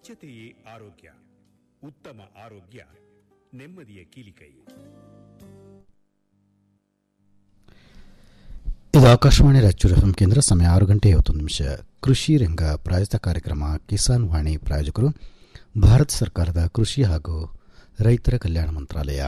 ಸ್ವಚ್ಛತೆಯೇ ಆರೋಗ್ಯ ಉತ್ತಮ ಆರೋಗ್ಯ ನೆಮ್ಮದಿಯ ಕೀಲಿಕೈ ಇದು ಆಕಾಶವಾಣಿ ರಾಯಚೂರು ಎಫ್ ಕೇಂದ್ರ ಸಮಯ ಆರು ಗಂಟೆ ಐವತ್ತೊಂದು ನಿಮಿಷ ಕೃಷಿ ರಂಗ ಪ್ರಾಯೋಜಿತ ಕಾರ್ಯಕ್ರಮ ಕಿಸಾನ್ ವಾಣಿ ಪ್ರಾಯೋಜಕರು ಭಾರತ ಸರ್ಕಾರದ ಕೃಷಿ ಹಾಗೂ ರೈತರ ಕಲ್ಯಾಣ ಮಂತ್ರಾಲಯ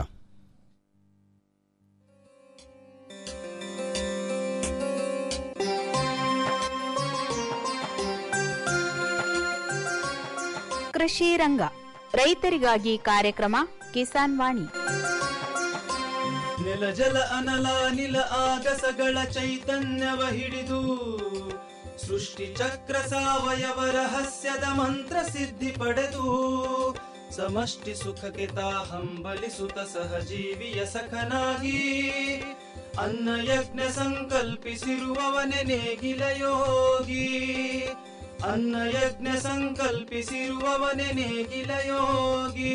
ಕೃಷಿ ರಂಗ ರೈತರಿಗಾಗಿ ಕಾರ್ಯಕ್ರಮ ಕಿಸಾನ್ ವಾಣಿ ನೆಲ ಜಲ ಅನಲ ನಿಲ ಆಗಸಗಳ ಚೈತನ್ಯವ ಹಿಡಿದು ಸೃಷ್ಟಿ ಚಕ್ರ ಸಾವಯವ ರಹಸ್ಯದ ಮಂತ್ರ ಸಿದ್ಧಿ ಪಡೆದು ಸಮಷ್ಟಿ ಸುಖಕ್ಕೆ ತಾ ಹಂಬಲಿಸುತ್ತ ಸಹಜೀವಿಯ ಸಖನಾಗಿ ಅನ್ನ ಯಜ್ಞ ಸಂಕಲ್ಪಿಸಿರುವವನೆ ನೇಗಿಲ ಯೋಗಿ ಅನ್ನ ಯಜ್ಞ ಸಂಕಲ್ಪಿಸಿರುವವನೆ ನೇಗಿಲ ಯೋಗಿ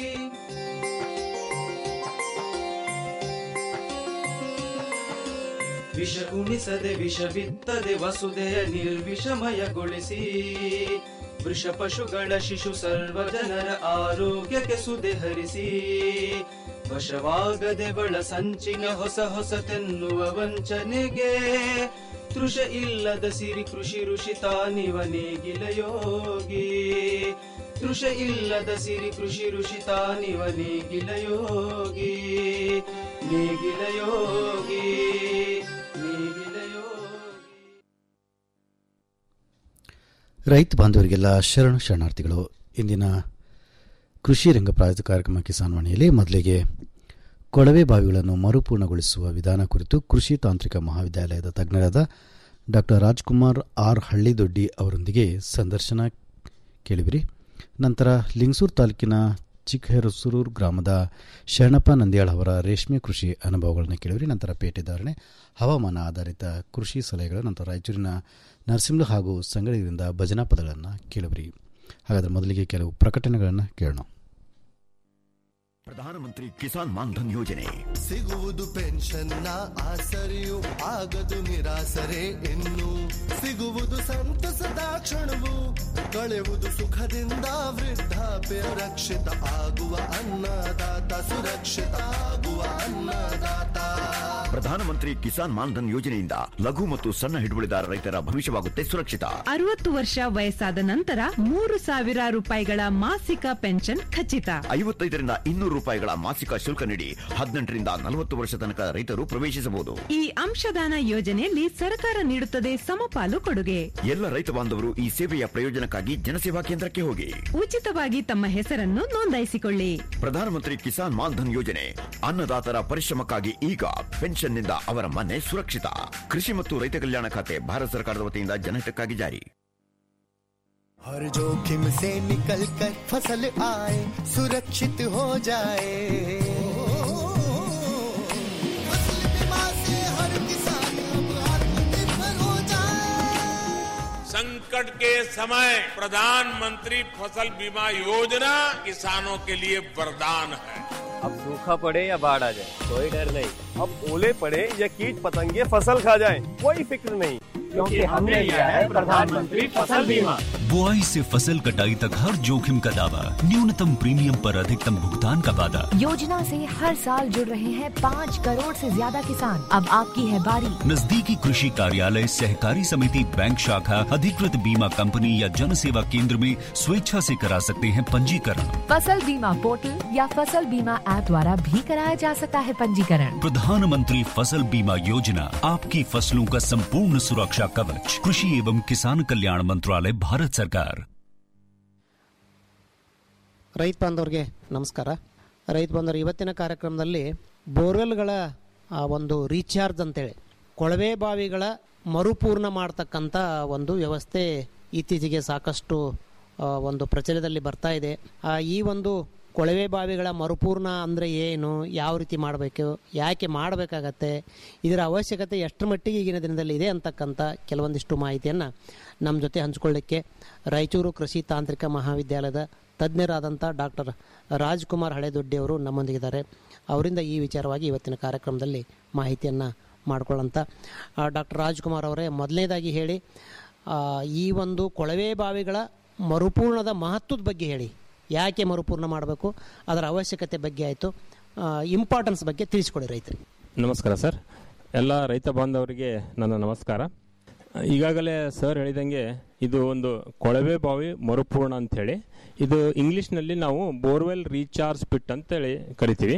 ವಿಷ ಉಣಿಸದೆ ವಿಷ ಬಿತ್ತದೆ ವಸುದೆಯ ನಿರ್ವಿಷಮಯಗೊಳಿಸಿ ವೃಷ ಪಶುಗಳ ಶಿಶು ಸರ್ವ ಜನರ ಆರೋಗ್ಯಕ್ಕೆ ಸುದೆ ಹರಿಸಿ ವಶವಾಗದೆ ಬಳ ಸಂಚಿನ ಹೊಸ ಹೊಸತೆನ್ನುವ ವಂಚನೆಗೆ ತೃಷ ಇಲ್ಲದ ಸಿರಿ ಕೃಷಿ ಋಷಿ ತಾನಿವ ನೇಗಿಲ ಯೋಗಿ ತೃಷ ಇಲ್ಲದ ಸಿರಿ ಕೃಷಿ ಋಷಿ ತಾನಿವ ನೇಗಿಲ ಯೋಗಿ ನೇಗಿಲ ಯೋಗಿ ನೇಗಿಲ ಯೋಗಿ ರೈತ ಬಾಂಧವರಿಗೆಲ್ಲ ಶರಣು ಶರಣಾರ್ಥಿಗಳು ಇಂದಿನ ಕೃಷಿ ರಂಗ ಪ್ರಾಯೋಜಿತ ಕಾರ್ಯಕ್ರಮ ಕಿಸಾನ್ ವಾಣಿಯಲ್ಲಿ ಮೊದಲಿಗೆ ಕೊಳವೆ ಬಾವಿಗಳನ್ನು ಮರುಪೂರ್ಣಗೊಳಿಸುವ ವಿಧಾನ ಕುರಿತು ಕೃಷಿ ತಾಂತ್ರಿಕ ಮಹಾವಿದ್ಯಾಲಯದ ತಜ್ಞರಾದ ಡಾಕ್ಟರ್ ರಾಜ್ಕುಮಾರ್ ಆರ್ ಹಳ್ಳಿದೊಡ್ಡಿ ಅವರೊಂದಿಗೆ ಸಂದರ್ಶನ ಕೇಳಿಬಿರಿ ನಂತರ ಲಿಂಗಸೂರು ತಾಲೂಕಿನ ಚಿಕ್ಕಹೆರಸೂರು ಗ್ರಾಮದ ಶರಣಪ್ಪ ನಂದಿಯಾಳ್ ಅವರ ರೇಷ್ಮೆ ಕೃಷಿ ಅನುಭವಗಳನ್ನು ಕೇಳಿಬಿರಿ ನಂತರ ಪೇಟೆ ಧಾರಣೆ ಹವಾಮಾನ ಆಧಾರಿತ ಕೃಷಿ ಸಲಹೆಗಳು ನಂತರ ರಾಯಚೂರಿನ ನರಸಿಂಹ ಹಾಗೂ ಸಂಗಡಿಗರಿಂದ ಭಜನಾ ಪದಗಳನ್ನು ಕೇಳಿಬಿರಿ ಹಾಗಾದರೆ ಮೊದಲಿಗೆ ಕೆಲವು ಪ್ರಕಟಣೆಗಳನ್ನು ಕೇಳೋಣ ಪ್ರಧಾನಮಂತ್ರಿ ಕಿಸಾನ್ ಮಾನ್ಧನ್ ಯೋಜನೆ ಸಿಗುವುದು ಪೆನ್ಷನ್ನ ಆಸರೆಯು ಆಗದು ನಿರಾಸರೆ ಇನ್ನು ಸಿಗುವುದು ಸಂತಸದ ಕ್ಷಣವು ಕಳೆಯುವುದು ಸುಖದಿಂದ ವೃದ್ಧಾಪ್ಯ ರಕ್ಷಿತ ಆಗುವ ಅನ್ನದಾತ ಸುರಕ್ಷಿತ ಆಗುವ ಅನ್ನದಾತ ಪ್ರಧಾನಮಂತ್ರಿ ಕಿಸಾನ್ ಮಾನ್ಧನ್ ಯೋಜನೆಯಿಂದ ಲಘು ಮತ್ತು ಸಣ್ಣ ಹಿಡುವಳಿದಾರ ರೈತರ ಭವಿಷ್ಯವಾಗುತ್ತೆ ಸುರಕ್ಷಿತ ಅರವತ್ತು ವರ್ಷ ವಯಸ್ಸಾದ ನಂತರ ಮೂರು ಸಾವಿರ ರೂಪಾಯಿಗಳ ಮಾಸಿಕ ಪೆನ್ಷನ್ ಖಚಿತ ಐವತ್ತೈದರಿಂದ ಇನ್ನೂರು ರೂಪಾಯಿಗಳ ಮಾಸಿಕ ಶುಲ್ಕ ನೀಡಿ ಹದಿನೆಂಟರಿಂದ ನಲವತ್ತು ವರ್ಷ ತನಕ ರೈತರು ಪ್ರವೇಶಿಸಬಹುದು ಈ ಅಂಶದಾನ ಯೋಜನೆಯಲ್ಲಿ ಸರ್ಕಾರ ನೀಡುತ್ತದೆ ಸಮಪಾಲು ಕೊಡುಗೆ ಎಲ್ಲ ರೈತ ಬಾಂಧವರು ಈ ಸೇವೆಯ ಪ್ರಯೋಜನಕ್ಕಾಗಿ ಜನಸೇವಾ ಕೇಂದ್ರಕ್ಕೆ ಹೋಗಿ ಉಚಿತವಾಗಿ ತಮ್ಮ ಹೆಸರನ್ನು ನೋಂದಾಯಿಸಿಕೊಳ್ಳಿ ಪ್ರಧಾನಮಂತ್ರಿ ಕಿಸಾನ್ ಮಾನ್ಧನ್ ಯೋಜನೆ ಅನ್ನದಾತರ ಪರಿಶ್ರಮಕ್ಕಾಗಿ ಈಗ ಪೆನ್ಷನ್ನಿಂದ ಅವರ ಮನೆ ಸುರಕ್ಷಿತ ಕೃಷಿ ಮತ್ತು ರೈತ ಕಲ್ಯಾಣ ಖಾತೆ ಭಾರತ ಸರ್ಕಾರದ ವತಿಯಿಂದ ಜನಹಿತಕ್ಕಾಗಿ ಜಾರಿ हर जोखिम से निकल कर फसल आए सुरक्षित हो जाए फसल बीमा से हर किसान अब आत्मनिर्भर हो जाए संकट के समय प्रधानमंत्री फसल बीमा योजना किसानों के लिए वरदान है अब सूखा पड़े या बाढ़ आ जाए कोई डर नहीं अब ओले पड़े या कीट पतंगे फसल खा जाए कोई फिक्र नहीं क्योंकि हमने लिया है प्रधानमंत्री फसल बीमा बुआई से फसल कटाई तक हर जोखिम का दावा न्यूनतम प्रीमियम पर अधिकतम भुगतान का वादा योजना से हर साल जुड़ रहे हैं पाँच करोड़ से ज्यादा किसान अब आपकी है बारी नजदीकी कृषि कार्यालय सहकारी समिति बैंक शाखा अधिकृत बीमा कंपनी या जन सेवा केंद्र में स्वेच्छा से करा सकते हैं पंजीकरण फसल बीमा पोर्टल या फसल बीमा ऐप द्वारा भी कराया जा सकता है पंजीकरण प्रधानमंत्री फसल बीमा योजना आपकी फसलों का संपूर्ण सुरक्षा कवच कृषि एवं किसान कल्याण मंत्रालय भारत सरकार ರೈತ ಬಾಂಧವ್ರಿಗೆ ನಮಸ್ಕಾರ ರೈತ ಬಾಂಧವರು ಇವತ್ತಿನ ಕಾರ್ಯಕ್ರಮದಲ್ಲಿ ಬೋರ್ವೆಲ್ಗಳ ಆ, ಒಂದು ರೀಚಾರ್ಜ್ ಅಂತೇಳಿ ಕೊಳವೆ ಬಾವಿಗಳ ಮರುಪೂರ್ಣ ಮಾಡ್ತಕ್ಕಂಥ ಒಂದು ವ್ಯವಸ್ಥೆ ಇತ್ತೀಚೆಗೆ ಸಾಕಷ್ಟು ಆ, ಒಂದು ಪ್ರಚಲಿತದಲ್ಲಿ ಬರ್ತಾ ಇದೆ ಆ, ಈ ಒಂದು ಕೊಳವೆ ಬಾವಿಗಳ ಮರುಪೂರ್ಣ ಅಂದರೆ ಏನು ಯಾವ ರೀತಿ ಮಾಡಬೇಕು ಯಾಕೆ ಮಾಡಬೇಕಾಗತ್ತೆ ಇದರ ಅವಶ್ಯಕತೆ ಎಷ್ಟರ ಮಟ್ಟಿಗೆ ಈಗಿನ ದಿನದಲ್ಲಿ ಇದೆ ಅಂತಕ್ಕಂಥ ಕೆಲವೊಂದಿಷ್ಟು ಮಾಹಿತಿಯನ್ನು ನಮ್ಮ ಜೊತೆ ಹಂಚ್ಕೊಳ್ಳಿಕ್ಕೆ ರಾಯಚೂರು ಕೃಷಿ ತಾಂತ್ರಿಕ ಮಹಾವಿದ್ಯಾಲಯದ ತಜ್ಞರಾದಂಥ ಡಾಕ್ಟರ್ ರಾಜ್ಕುಮಾರ್ ಹಳೆದೊಡ್ಡಿಯವರು ನಮ್ಮೊಂದಿಗಿದ್ದಾರೆ ಅವರಿಂದ ಈ ವಿಚಾರವಾಗಿ ಇವತ್ತಿನ ಕಾರ್ಯಕ್ರಮದಲ್ಲಿ ಮಾಹಿತಿಯನ್ನು ಮಾಡ್ಕೊಳ್ಳೋಂಥ ಡಾಕ್ಟರ್ ರಾಜ್ಕುಮಾರ್ ಅವರೇ ಮೊದಲನೇದಾಗಿ ಹೇಳಿ ಆ, ಈ ಒಂದು ಕೊಳವೆ ಬಾವಿಗಳ ಮರುಪೂರ್ಣದ ಮಹತ್ವದ ಬಗ್ಗೆ ಹೇಳಿ ಯಾಕೆ ಮರುಪೂರ್ಣ ಮಾಡಬೇಕು ಅದರ ಅವಶ್ಯಕತೆ ಬಗ್ಗೆ ಆಯಿತು ಇಂಪಾರ್ಟೆನ್ಸ್ ಬಗ್ಗೆ ತಿಳಿಸ್ಕೊಡಿ ರೈತರಿಗೆ ನಮಸ್ಕಾರ ಸರ್ ಎಲ್ಲ ರೈತ ಬಾಂಧವರಿಗೆ ನನ್ನ ನಮಸ್ಕಾರ ಈಗಾಗಲೇ ಸರ್ ಹೇಳಿದಂಗೆ ಇದು ಒಂದು ಕೊಳವೆ ಬಾವಿ ಮರುಪೂರ್ಣ ಅಂಥೇಳಿ ಇದು ಇಂಗ್ಲೀಷ್ನಲ್ಲಿ ನಾವು ಬೋರ್ವೆಲ್ ರೀಚಾರ್ಜ್ ಪಿಟ್ ಅಂತೇಳಿ ಕರಿತೀವಿ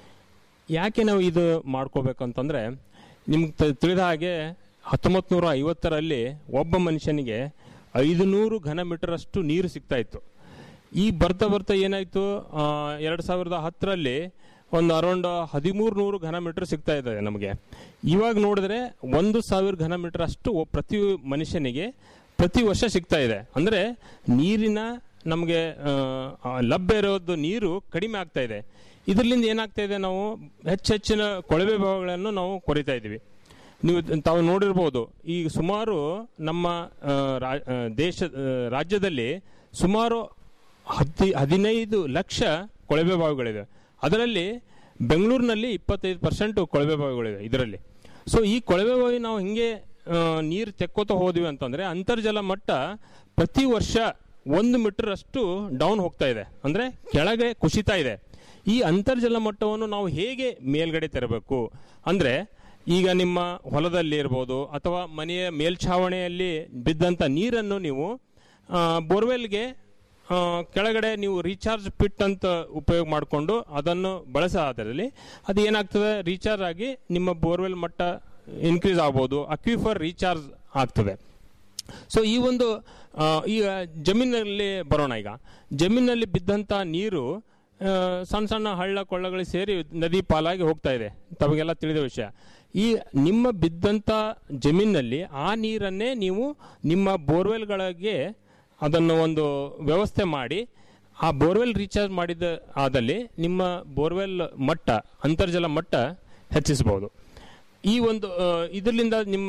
ಯಾಕೆ ನಾವು ಇದು ಮಾಡ್ಕೋಬೇಕಂತಂದರೆ ನಿಮ್ಗೆ ತ- ತಿಳಿದ ಹಾಗೆ ಹತ್ತೊಂಬತ್ತು ನೂರ ಐವತ್ತರಲ್ಲಿ ಒಬ್ಬ ಮನುಷ್ಯನಿಗೆ ಐದು ನೂರು ಘನ ಮೀಟರಷ್ಟು ನೀರು ಸಿಗ್ತಾ ಇತ್ತು ಈ ಬರ್ತಾ ಬರ್ತಾ ಏನಾಯಿತು ಎರಡು ಸಾವಿರದ ಹತ್ತರಲ್ಲಿ ಒಂದು ಅರೌಂಡ್ ಹದಿಮೂರು ನೂರು ಘನ ಮೀಟರ್ ಸಿಗ್ತಾ ಇದೆ ನಮಗೆ ಇವಾಗ ನೋಡಿದ್ರೆ ಒಂದು ಸಾವಿರ ಘನ ಮೀಟರ್ ಅಷ್ಟು ಒ- ಪ್ರತಿ ಮನುಷ್ಯನಿಗೆ ಪ್ರತಿ ವರ್ಷ ಸಿಗ್ತಾ ಇದೆ ಅಂದರೆ ನೀರಿನ ನಮಗೆ ಲಭ್ಯ ಇರೋದು ನೀರು ಕಡಿಮೆ ಆಗ್ತಾ ಇದೆ ಇದರಿಂದ ಏನಾಗ್ತಾ ಇದೆ ನಾವು ಹೆಚ್ಚೆಚ್ಚಿನ ಕೊಳವೆ ಭಾಗಗಳನ್ನು ನಾವು ಕೊರಿತಾ ಇದ್ದೀವಿ ನೀವು ತಾವು ನೋಡಿರ್ಬೋದು ಈಗ ಸುಮಾರು ನಮ್ಮ ಆ, ರಾ- ಆ, ದೇಶ ಆ, ರಾಜ್ಯದಲ್ಲಿ ಸುಮಾರು ಹತ್ತಿ ಹದಿನೈದು ಲಕ್ಷ ಕೊಳವೆ ಬಾವಿಗಳಿವೆ ಅದರಲ್ಲಿ ಬೆಂಗಳೂರಿನಲ್ಲಿ ಇಪ್ಪತ್ತೈದು ಪರ್ಸೆಂಟ್ ಕೊಳವೆ ಬಾವಿಗಳಿವೆ ಇದರಲ್ಲಿ ಸೊ ಈ ಕೊಳವೆ ಬಾವಿ ನಾವು ಹಿಂಗೆ ನೀರು ತೆಕ್ಕೋತಾ ಹೋದ್ವಿ ಅಂತಂದರೆ ಅಂತರ್ಜಲ ಮಟ್ಟ ಪ್ರತಿ ವರ್ಷ ಒಂದು ಮೀಟರ್ ಅಷ್ಟು ಡೌನ್ ಹೋಗ್ತಾ ಇದೆ ಅಂದರೆ ಕೆಳಗೆ ಕುಸಿತಾ ಇದೆ ಈ ಅಂತರ್ಜಲ ಮಟ್ಟವನ್ನು ನಾವು ಹೇಗೆ ಮೇಲ್ಗಡೆ ತರಬೇಕು ಅಂದರೆ ಈಗ ನಿಮ್ಮ ಹೊಲದಲ್ಲಿ ಇರ್ಬೋದು ಅಥವಾ ಮನೆಯ ಮೇಲ್ಛಾವಣಿಯಲ್ಲಿ ಬಿದ್ದಂಥ ನೀರನ್ನು ನೀವು ಆ, ಬೋರ್ವೆಲ್ಗೆ ಆ, ಕೆಳಗಡೆ ನೀವು ರೀಚಾರ್ಜ್ ಪಿಟ್ ಅಂತ ಉಪಯೋಗ ಮಾಡಿಕೊಂಡು ಅದನ್ನು ಬಳಸಾದಲ್ಲಿ ಅದು ಏನಾಗ್ತದೆ ರೀಚಾರ್ಜ್ ಆಗಿ ನಿಮ್ಮ ಬೋರ್ವೆಲ್ ಮಟ್ಟ ಇನ್ಕ್ರೀಸ್ ಆಗ್ಬೋದು ಅಕ್ವಿಫರ್ ರೀಚಾರ್ಜ್ ಆಗ್ತದೆ ಸೊ ಈ ಒಂದು ಆ, ಈಗ ಜಮೀನಲ್ಲಿ ಬರೋಣ ಈಗ ಜಮೀನಲ್ಲಿ ಬಿದ್ದಂಥ ನೀರು ಆ, ಸಣ್ಣ ಸಣ್ಣ ಹಳ್ಳ ಕೊಳ್ಳಗಳು ಸೇರಿ ನದಿ ಪಾಲಾಗಿ ಹೋಗ್ತಾ ಇದೆ ತಮಗೆಲ್ಲ ತಿಳಿದ ವಿಷಯ ಈ ನಿಮ್ಮ ಬಿದ್ದಂಥ ಜಮೀನಲ್ಲಿ ಆ ನೀರನ್ನೇ ನೀವು ನಿಮ್ಮ ಬೋರ್ವೆಲ್ಗಳಿಗೆ ಅದನ್ನು ಒಂದು ವ್ಯವಸ್ಥೆ ಮಾಡಿ ಆ ಬೋರ್ವೆಲ್ ರೀಚಾರ್ಜ್ ಮಾಡಿದ ಆದಲ್ಲಿ ನಿಮ್ಮ ಬೋರ್ವೆಲ್ ಮಟ್ಟ ಅಂತರ್ಜಲ ಮಟ್ಟ ಹೆಚ್ಚಿಸಬಹುದು ಈ ಒಂದು ಆ, ಇದರಿಂದ ನಿಮ್ಮ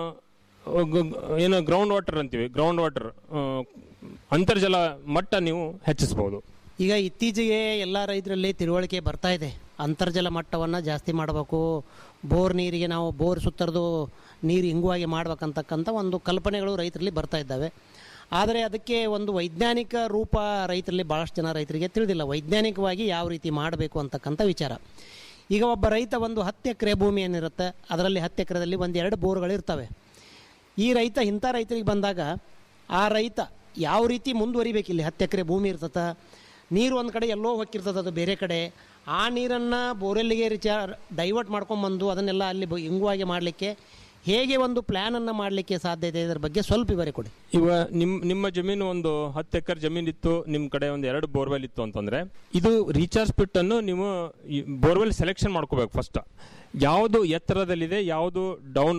ಆ, ಗ- ಗ- ಏನು ಗ್ರೌಂಡ್ ವಾಟರ್ ಅಂತೀವಿ ಗ್ರೌಂಡ್ ವಾಟರ್ ಅಂತರ್ಜಲ ಮಟ್ಟ ನೀವು ಹೆಚ್ಚಿಸಬಹುದು ಈಗ ಇತ್ತೀಚೆಗೆ ಎಲ್ಲ ರೈತರಲ್ಲಿ ತಿಳುವಳಿಕೆ ಬರ್ತಾ ಇದೆ ಅಂತರ್ಜಲ ಮಟ್ಟವನ್ನು ಜಾಸ್ತಿ ಮಾಡಬೇಕು ಬೋರ್ ನೀರಿಗೆ ನಾವು ಬೋರ್ ಸುತ್ತರದು ನೀರು ಇಂಗುವಾಗಿ ಮಾಡ್ಬೇಕಂತಕ್ಕಂಥ ಒಂದು ಕಲ್ಪನೆಗಳು ರೈತರಲ್ಲಿ ಬರ್ತಾ ಇದ್ದಾವೆ ಆದರೆ ಅದಕ್ಕೆ ಒಂದು ವೈಜ್ಞಾನಿಕ ರೂಪ ರೈತರಲ್ಲಿ ಭಾಳಷ್ಟು ಜನ ರೈತರಿಗೆ ತಿಳಿದಿಲ್ಲ ವೈಜ್ಞಾನಿಕವಾಗಿ ಯಾವ ರೀತಿ ಮಾಡಬೇಕು ಅಂತಕ್ಕಂಥ ವಿಚಾರ ಈಗ ಒಬ್ಬ ರೈತ ಒಂದು ಹತ್ತು ಎಕರೆ ಭೂಮಿ ಏನಿರುತ್ತೆ ಅದರಲ್ಲಿ ಹತ್ತು ಎಕರೆದಲ್ಲಿ ಒಂದು ಎರಡು ಬೋರ್ಗಳು ಇರ್ತವೆ ಈ ರೈತ ಇಂಥ ರೈತರಿಗೆ ಬಂದಾಗ ಆ ರೈತ ಯಾವ ರೀತಿ ಮುಂದುವರಿಬೇಕು ಇಲ್ಲಿ ಹತ್ತು ಎಕರೆ ಭೂಮಿ ಇರ್ತದ ನೀರು ಒಂದು ಕಡೆ ಎಲ್ಲೋ ಹೋಗಿರ್ತದೆ ಅದು ಬೇರೆ ಕಡೆ ಆ ನೀರನ್ನು ಬೋರೆಲ್ಲಿಗೆ ರಿಚಾರ್ ಡೈವರ್ಟ್ ಮಾಡ್ಕೊಂಬಂದು ಅದನ್ನೆಲ್ಲ ಅಲ್ಲಿ ಬ- ಇಂಗುವಾಗಿ ಮಾಡಲಿಕ್ಕೆ ಹೇಗೆ ಒಂದು ಪ್ಲ್ಯಾನನ್ನು ಮಾಡಲಿಕ್ಕೆ ಸಾಧ್ಯತೆ ಇದೆ ಇದರ ಬಗ್ಗೆ ಸ್ವಲ್ಪ ವಿವರ ಕೊಡಿ ಇವ ನಿಮ್ ನಿಮ್ಮ ಜಮೀನು ಒಂದು ಹತ್ತು ಎಕರೆ ಜಮೀನು ಇತ್ತು ನಿಮ್ಮ ಕಡೆ ಒಂದು ಎರಡು ಬೋರ್ವೆಲ್ ಇತ್ತು ಅಂತಂದ್ರೆ ಇದು ರೀಚಾರ್ಜ್ ಪಿಟ್ ಅನ್ನು ನೀವು ಬೋರ್ವೆಲ್ ಸೆಲೆಕ್ಷನ್ ಮಾಡ್ಕೋಬೇಕು ಫಸ್ಟ್ ಯಾವುದು ಎತ್ತರದಲ್ಲಿದೆ ಯಾವುದು ಡೌನ್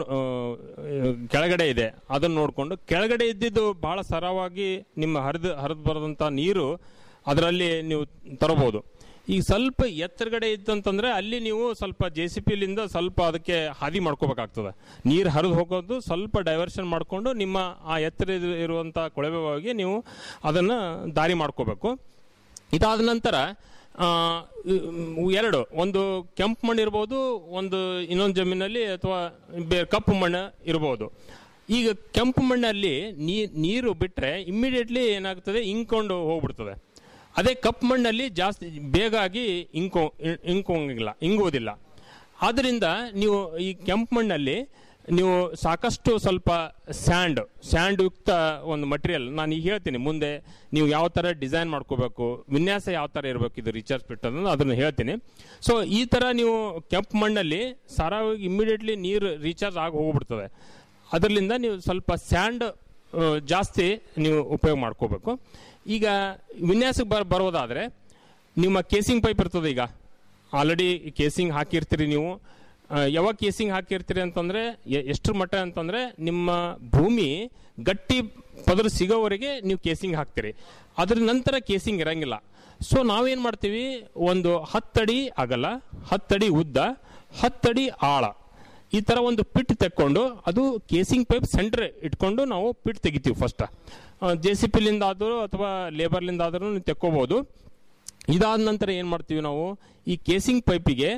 ಕೆಳಗಡೆ ಇದೆ ಅದನ್ನು ನೋಡಿಕೊಂಡು ಕೆಳಗಡೆ ಇದ್ದಿದ್ದು ಬಹಳ ಸರವಾಗಿ ನಿಮ್ಮ ಹರಿದು ಹರಿದು ಬರದಂಥ ನೀರು ಅದರಲ್ಲಿ ನೀವು ತರಬಹುದು ಈಗ ಸ್ವಲ್ಪ ಎತ್ತರಗಡೆ ಇತ್ತಂತಂದ್ರೆ ಅಲ್ಲಿ ನೀವು ಸ್ವಲ್ಪ ಜೆ ಸಿ ಪಿಲಿಂದ ಸ್ವಲ್ಪ ಅದಕ್ಕೆ ಹಾದಿ ಮಾಡ್ಕೋಬೇಕಾಗ್ತದೆ ನೀರು ಹರಿದು ಹೋಗೋದು ಸ್ವಲ್ಪ ಡೈವರ್ಷನ್ ಮಾಡಿಕೊಂಡು ನಿಮ್ಮ ಆ ಎತ್ತರ ಇರು- ಇರುವಂಥ ಕೊಳವೆ ಬಾವಿಗೆ ನೀವು ಅದನ್ನು ದಾರಿ ಮಾಡ್ಕೋಬೇಕು ಇದಾದ ನಂತರ ಆ, ಇವ್- ಎರಡು ಒಂದು ಕೆಂಪು ಮಣ್ಣು ಇರ್ಬೋದು ಒಂದು ಇನ್ನೊಂದು ಜಮೀನಲ್ಲಿ ಅಥವಾ ಬೇರೆ ಕಪ್ಪು ಮಣ್ಣು ಇರ್ಬೋದು ಈಗ ಕೆಂಪು ಮಣ್ಣಲ್ಲಿ ನೀ ನೀರು ಬಿಟ್ಟರೆ ಇಮ್ಮಿಡಿಯೇಟ್ಲಿ ಏನಾಗ್ತದೆ ಇಂಕೊಂಡು ಹೋಗ್ಬಿಡ್ತದೆ ಅದೇ ಕಪ್ಪು ಮಣ್ಣಲ್ಲಿ ಜಾಸ್ತಿ ಬೇಗ ಆಗಿ ಇಂಕೋ ಇಂಕೋಂಗಿಲ್ಲ ಇಂಗುವುದಿಲ್ಲ ಆದ್ದರಿಂದ ನೀವು ಈ ಕೆಂಪು ಮಣ್ಣಲ್ಲಿ ನೀವು ಸಾಕಷ್ಟು ಸ್ವಲ್ಪ ಸ್ಯಾಂಡ್ ಸ್ಯಾಂಡ್ ಯುಕ್ತ ಒಂದು ಮಟೀರಿಯಲ್ ನಾನು ಈಗ ಹೇಳ್ತೀನಿ ಮುಂದೆ ನೀವು ಯಾವ ಥರ ಡಿಸೈನ್ ಮಾಡ್ಕೋಬೇಕು ವಿನ್ಯಾಸ ಯಾವ ಥರ ಇರಬೇಕು ಇದು ರೀಚಾರ್ಜ್ ಪಿಟ್ ಅನ್ನೋದು ಅದನ್ನು ಹೇಳ್ತೀನಿ ಸೊ ಈ ಥರ ನೀವು ಕೆಂಪು ಮಣ್ಣಲ್ಲಿ ಸಾರಾವಾಗಿ ಇಮ್ಮಿಡಿಯೇಟ್ಲಿ ನೀರು ರೀಚಾರ್ಜ್ ಆಗಿ ಹೋಗ್ಬಿಡ್ತದೆ ಅದರಿಂದ ನೀವು ಸ್ವಲ್ಪ ಸ್ಯಾಂಡ್ ಜಾಸ್ತಿ ನೀವು ಉಪಯೋಗ ಮಾಡ್ಕೋಬೇಕು ಈಗ ವಿನ್ಯಾಸಕ್ಕೆ ಬರ್ ಬರೋದಾದರೆ ನಿಮ್ಮ ಕೇಸಿಂಗ್ ಪೈಪ್ ಇರ್ತದೆ ಈಗ ಆಲ್ರೆಡಿ ಕೇಸಿಂಗ್ ಹಾಕಿರ್ತೀರಿ ನೀವು ಆ, ಯಾವಾಗ ಕೇಸಿಂಗ್ ಹಾಕಿರ್ತೀರಿ ಅಂತಂದರೆ ಎಷ್ಟರ ಮಟ್ಟ ಅಂತಂದರೆ ನಿಮ್ಮ ಭೂಮಿ ಗಟ್ಟಿ ಪದರು ಸಿಗೋವರೆಗೆ ನೀವು ಕೇಸಿಂಗ್ ಹಾಕ್ತೀರಿ ಅದ್ರ ನಂತರ ಕೇಸಿಂಗ್ ಇರಂಗಿಲ್ಲ ಸೊ ನಾವೇನು ಮಾಡ್ತೀವಿ ಒಂದು ಹತ್ತಡಿ ಅಗಲ ಹತ್ತಡಿ ಉದ್ದ ಹತ್ತಡಿ ಆಳ ಈ ಥರ ಒಂದು ಪಿಟ್ ತೆಕ್ಕೊಂಡು ಅದು ಕೇಸಿಂಗ್ ಪೈಪ್ ಸೆಂಟ್ರ್ ಇಟ್ಕೊಂಡು ನಾವು ಪಿಟ್ ತೆಗಿತೀವಿ ಫಸ್ಟ್ ಜೆ ಸಿ ಪಿಲಿಂದ ಆದರೂ ಅಥವಾ ಲೇಬರ್ಲಿಂದ ಆದರೂ ನೀವು ತೆಕ್ಕೋಬೋದು ಇದಾದ ನಂತರ ಏನು ಮಾಡ್ತೀವಿ ನಾವು ಈ ಕೇಸಿಂಗ್ ಪೈಪಿಗೆ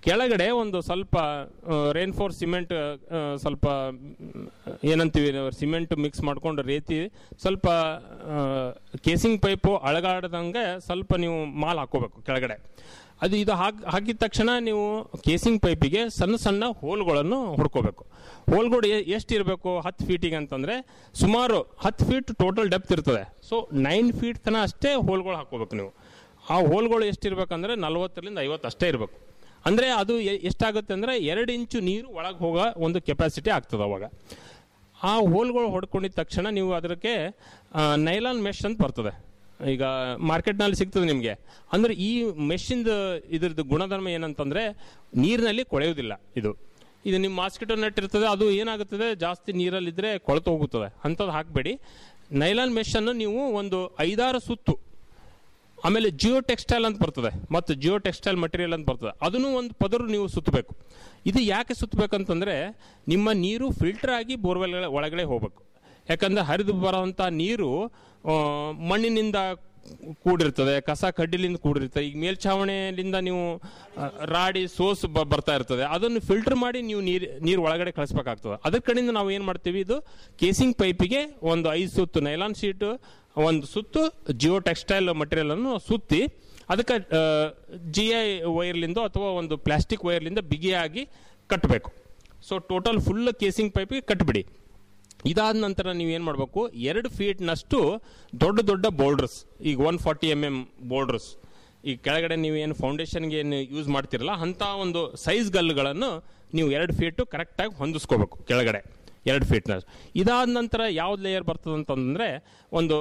ಕೆಳಗಡೆ ಒಂದು ಸ್ವಲ್ಪ ರೇನ್ಫೋರ್ ಸಿಮೆಂಟ್ ಸ್ವಲ್ಪ ಮ್, ಏನಂತೀವಿ ಸಿಮೆಂಟ್ ಮಿಕ್ಸ್ ಮಾಡ್ಕೊಂಡು ರೇತಿ ಸ್ವಲ್ಪ ಕೇಸಿಂಗ್ ಪೈಪು ಅಳಗಾಡ್ದಂಗೆ ಸ್ವಲ್ಪ ನೀವು ಮಾಲ್ ಹಾಕೋಬೇಕು ಕೆಳಗಡೆ ಅದು ಇದು ಹಾಕ್ ಹಾಕಿದ ತಕ್ಷಣ ನೀವು ಕೇಸಿಂಗ್ ಪೈಪಿಗೆ ಸಣ್ಣ ಸಣ್ಣ ಹೋಲ್ಗಳನ್ನು ಹೊಡ್ಕೋಬೇಕು ಹೋಲ್ಗಳು ಎಷ್ಟು ಇರಬೇಕು ಹತ್ತು ಫೀಟಿಗೆ ಅಂತಂದರೆ ಸುಮಾರು ಹತ್ತು ಫೀಟ್ ಟೋಟಲ್ ಡೆಪ್ತ್ ಇರ್ತದೆ ಸೊ ನೈನ್ ಫೀಟ್ ತನಕ ಅಷ್ಟೇ ಹೋಲ್ಗಳು ಹಾಕೋಬೇಕು ನೀವು ಆ ಹೋಲ್ಗಳು ಎಷ್ಟಿರ್ಬೇಕಂದ್ರೆ ನಲ್ವತ್ತರಿಂದ ಐವತ್ತು ಅಷ್ಟೇ ಇರಬೇಕು ಅಂದರೆ ಅದು ಎ- ಎಷ್ಟಾಗುತ್ತೆ ಅಂದರೆ ಎರಡು ಇಂಚು ನೀರು ಒಳಗೆ ಹೋಗೋ ಒಂದು ಕೆಪಾಸಿಟಿ ಆಗ್ತದೆ ಅವಾಗ ಆ ಹೋಲ್ಗಳು ಹೊಡ್ಕೊಂಡಿದ ತಕ್ಷಣ ನೀವು ಅದಕ್ಕೆ ನೈಲಾನ್ ಮೆಶ್ ಅಂತ ಬರ್ತದೆ ಈಗ ಮಾರ್ಕೆಟ್ನಲ್ಲಿ ಸಿಗ್ತದೆ ನಿಮಗೆ ಅಂದರೆ ಈ ಮೆಷಿಂದ ಇದ್ರದ್ದು ಗುಣಧರ್ಮ ಏನಂತಂದರೆ ನೀರಿನಲ್ಲಿ ಕೊಳೆಯೋದಿಲ್ಲ ಇದು ಇದು ನಿಮ್ಮ ಮಾಸ್ಕಿಟೋ ನೆಟ್ ಇರ್ತದೆ ಅದು ಏನಾಗುತ್ತದೆ ಜಾಸ್ತಿ ನೀರಲ್ಲಿದ್ದರೆ ಕೊಳೆತು ಹೋಗುತ್ತದೆ ಅಂಥದ್ದು ಹಾಕಬೇಡಿ ನೈಲಾನ್ ಮೆಷನ್ನು ನೀವು ಒಂದು ಐದಾರು ಸುತ್ತು ಆಮೇಲೆ ಜಿಯೋ ಟೆಕ್ಸ್ಟೈಲ್ ಅಂತ ಬರ್ತದೆ ಮತ್ತು ಜಿಯೋ ಟೆಕ್ಸ್ಟೈಲ್ ಮಟೀರಿಯಲ್ ಅಂತ ಬರ್ತದೆ ಅದನ್ನು ಒಂದು ಪದರು ನೀವು ಸುತ್ತಬೇಕು ಇದು ಯಾಕೆ ಸುತ್ತಬೇಕಂತಂದರೆ ನಿಮ್ಮ ನೀರು ಫಿಲ್ಟರ್ ಆಗಿ ಬೋರ್ವೆಲ್ ಒಳಗಡೆ ಹೋಗ್ಬೇಕು ಯಾಕಂದ್ರೆ ಹರಿದು ಬರೋವಂಥ ನೀರು ಆ, ಮಣ್ಣಿನಿಂದ ಕೂಡಿರ್ತದೆ ಕಸ ಕಡ್ಡಿಲಿಂದ ಕೂಡಿರ್ತದೆ ಈಗ ಮೇಲ್ಛಾವಣಿಯಿಂದ ನೀವು ಆ, ರಾಡಿ ಸೋಸ್ ಬ- ಬರ್ತಾ ಇರ್ತದೆ ಅದನ್ನು ಫಿಲ್ಟರ್ ಮಾಡಿ ನೀವು ನೀರು ನೀರು ಒಳಗಡೆ ಕಳಿಸ್ಬೇಕಾಗ್ತದೆ ಅದ್ರ ಕಡೆಯಿಂದ ನಾವು ಏನು ಮಾಡ್ತೀವಿ ಇದು ಕೇಸಿಂಗ್ ಪೈಪಿಗೆ ಒಂದು ಐದು ಸುತ್ತು ನೈಲಾನ್ ಶೀಟು ಒಂದು ಸುತ್ತು ಜಿಯೋ ಟೆಕ್ಸ್ಟೈಲ್ ಮಟೀರಿಯಲ್ ಅನ್ನು ಸುತ್ತಿ ಅದಕ್ಕೆ ಜಿ ಐ ವೈರ್ಲಿಂದ ಅಥವಾ ಒಂದು ಪ್ಲಾಸ್ಟಿಕ್ ವೈರ್ಲಿಂದ ಬಿಗಿಯಾಗಿ ಕಟ್ಟಬೇಕು ಸೊ ಟೋಟಲ್ ಫುಲ್ ಕೇಸಿಂಗ್ ಪೈಪಿಗೆ ಕಟ್ಬಿಡಿ ಇದಾದ ನಂತರ ನೀವು ಏನು ಮಾಡಬೇಕು ಎರಡು ಫೀಟ್ನಷ್ಟು ದೊಡ್ಡ ದೊಡ್ಡ ಬೋಲ್ಡರ್ಸ್ ಈಗ one forty M M boulders ಈ ಕೆಳಗಡೆ ನೀವು ಏನು ಫೌಂಡೇಶನ್ಗೆ ಏನು ಯೂಸ್ ಮಾಡ್ತಿರಲ್ಲ ಅಂಥ ಒಂದು ಸೈಜ್ ಗಲ್ಲುಗಳನ್ನು ನೀವು ಎರಡು ಫೀಟು ಕರೆಕ್ಟಾಗಿ ಹೊಂದಿಸ್ಕೋಬೇಕು ಕೆಳಗಡೆ ಎರಡು ಫೀಟ್ನ ಇದಾದ ನಂತರ ಯಾವ್ದು ಲೇಯರ್ ಬರ್ತದೆ ಅಂತಂದರೆ ಒಂದು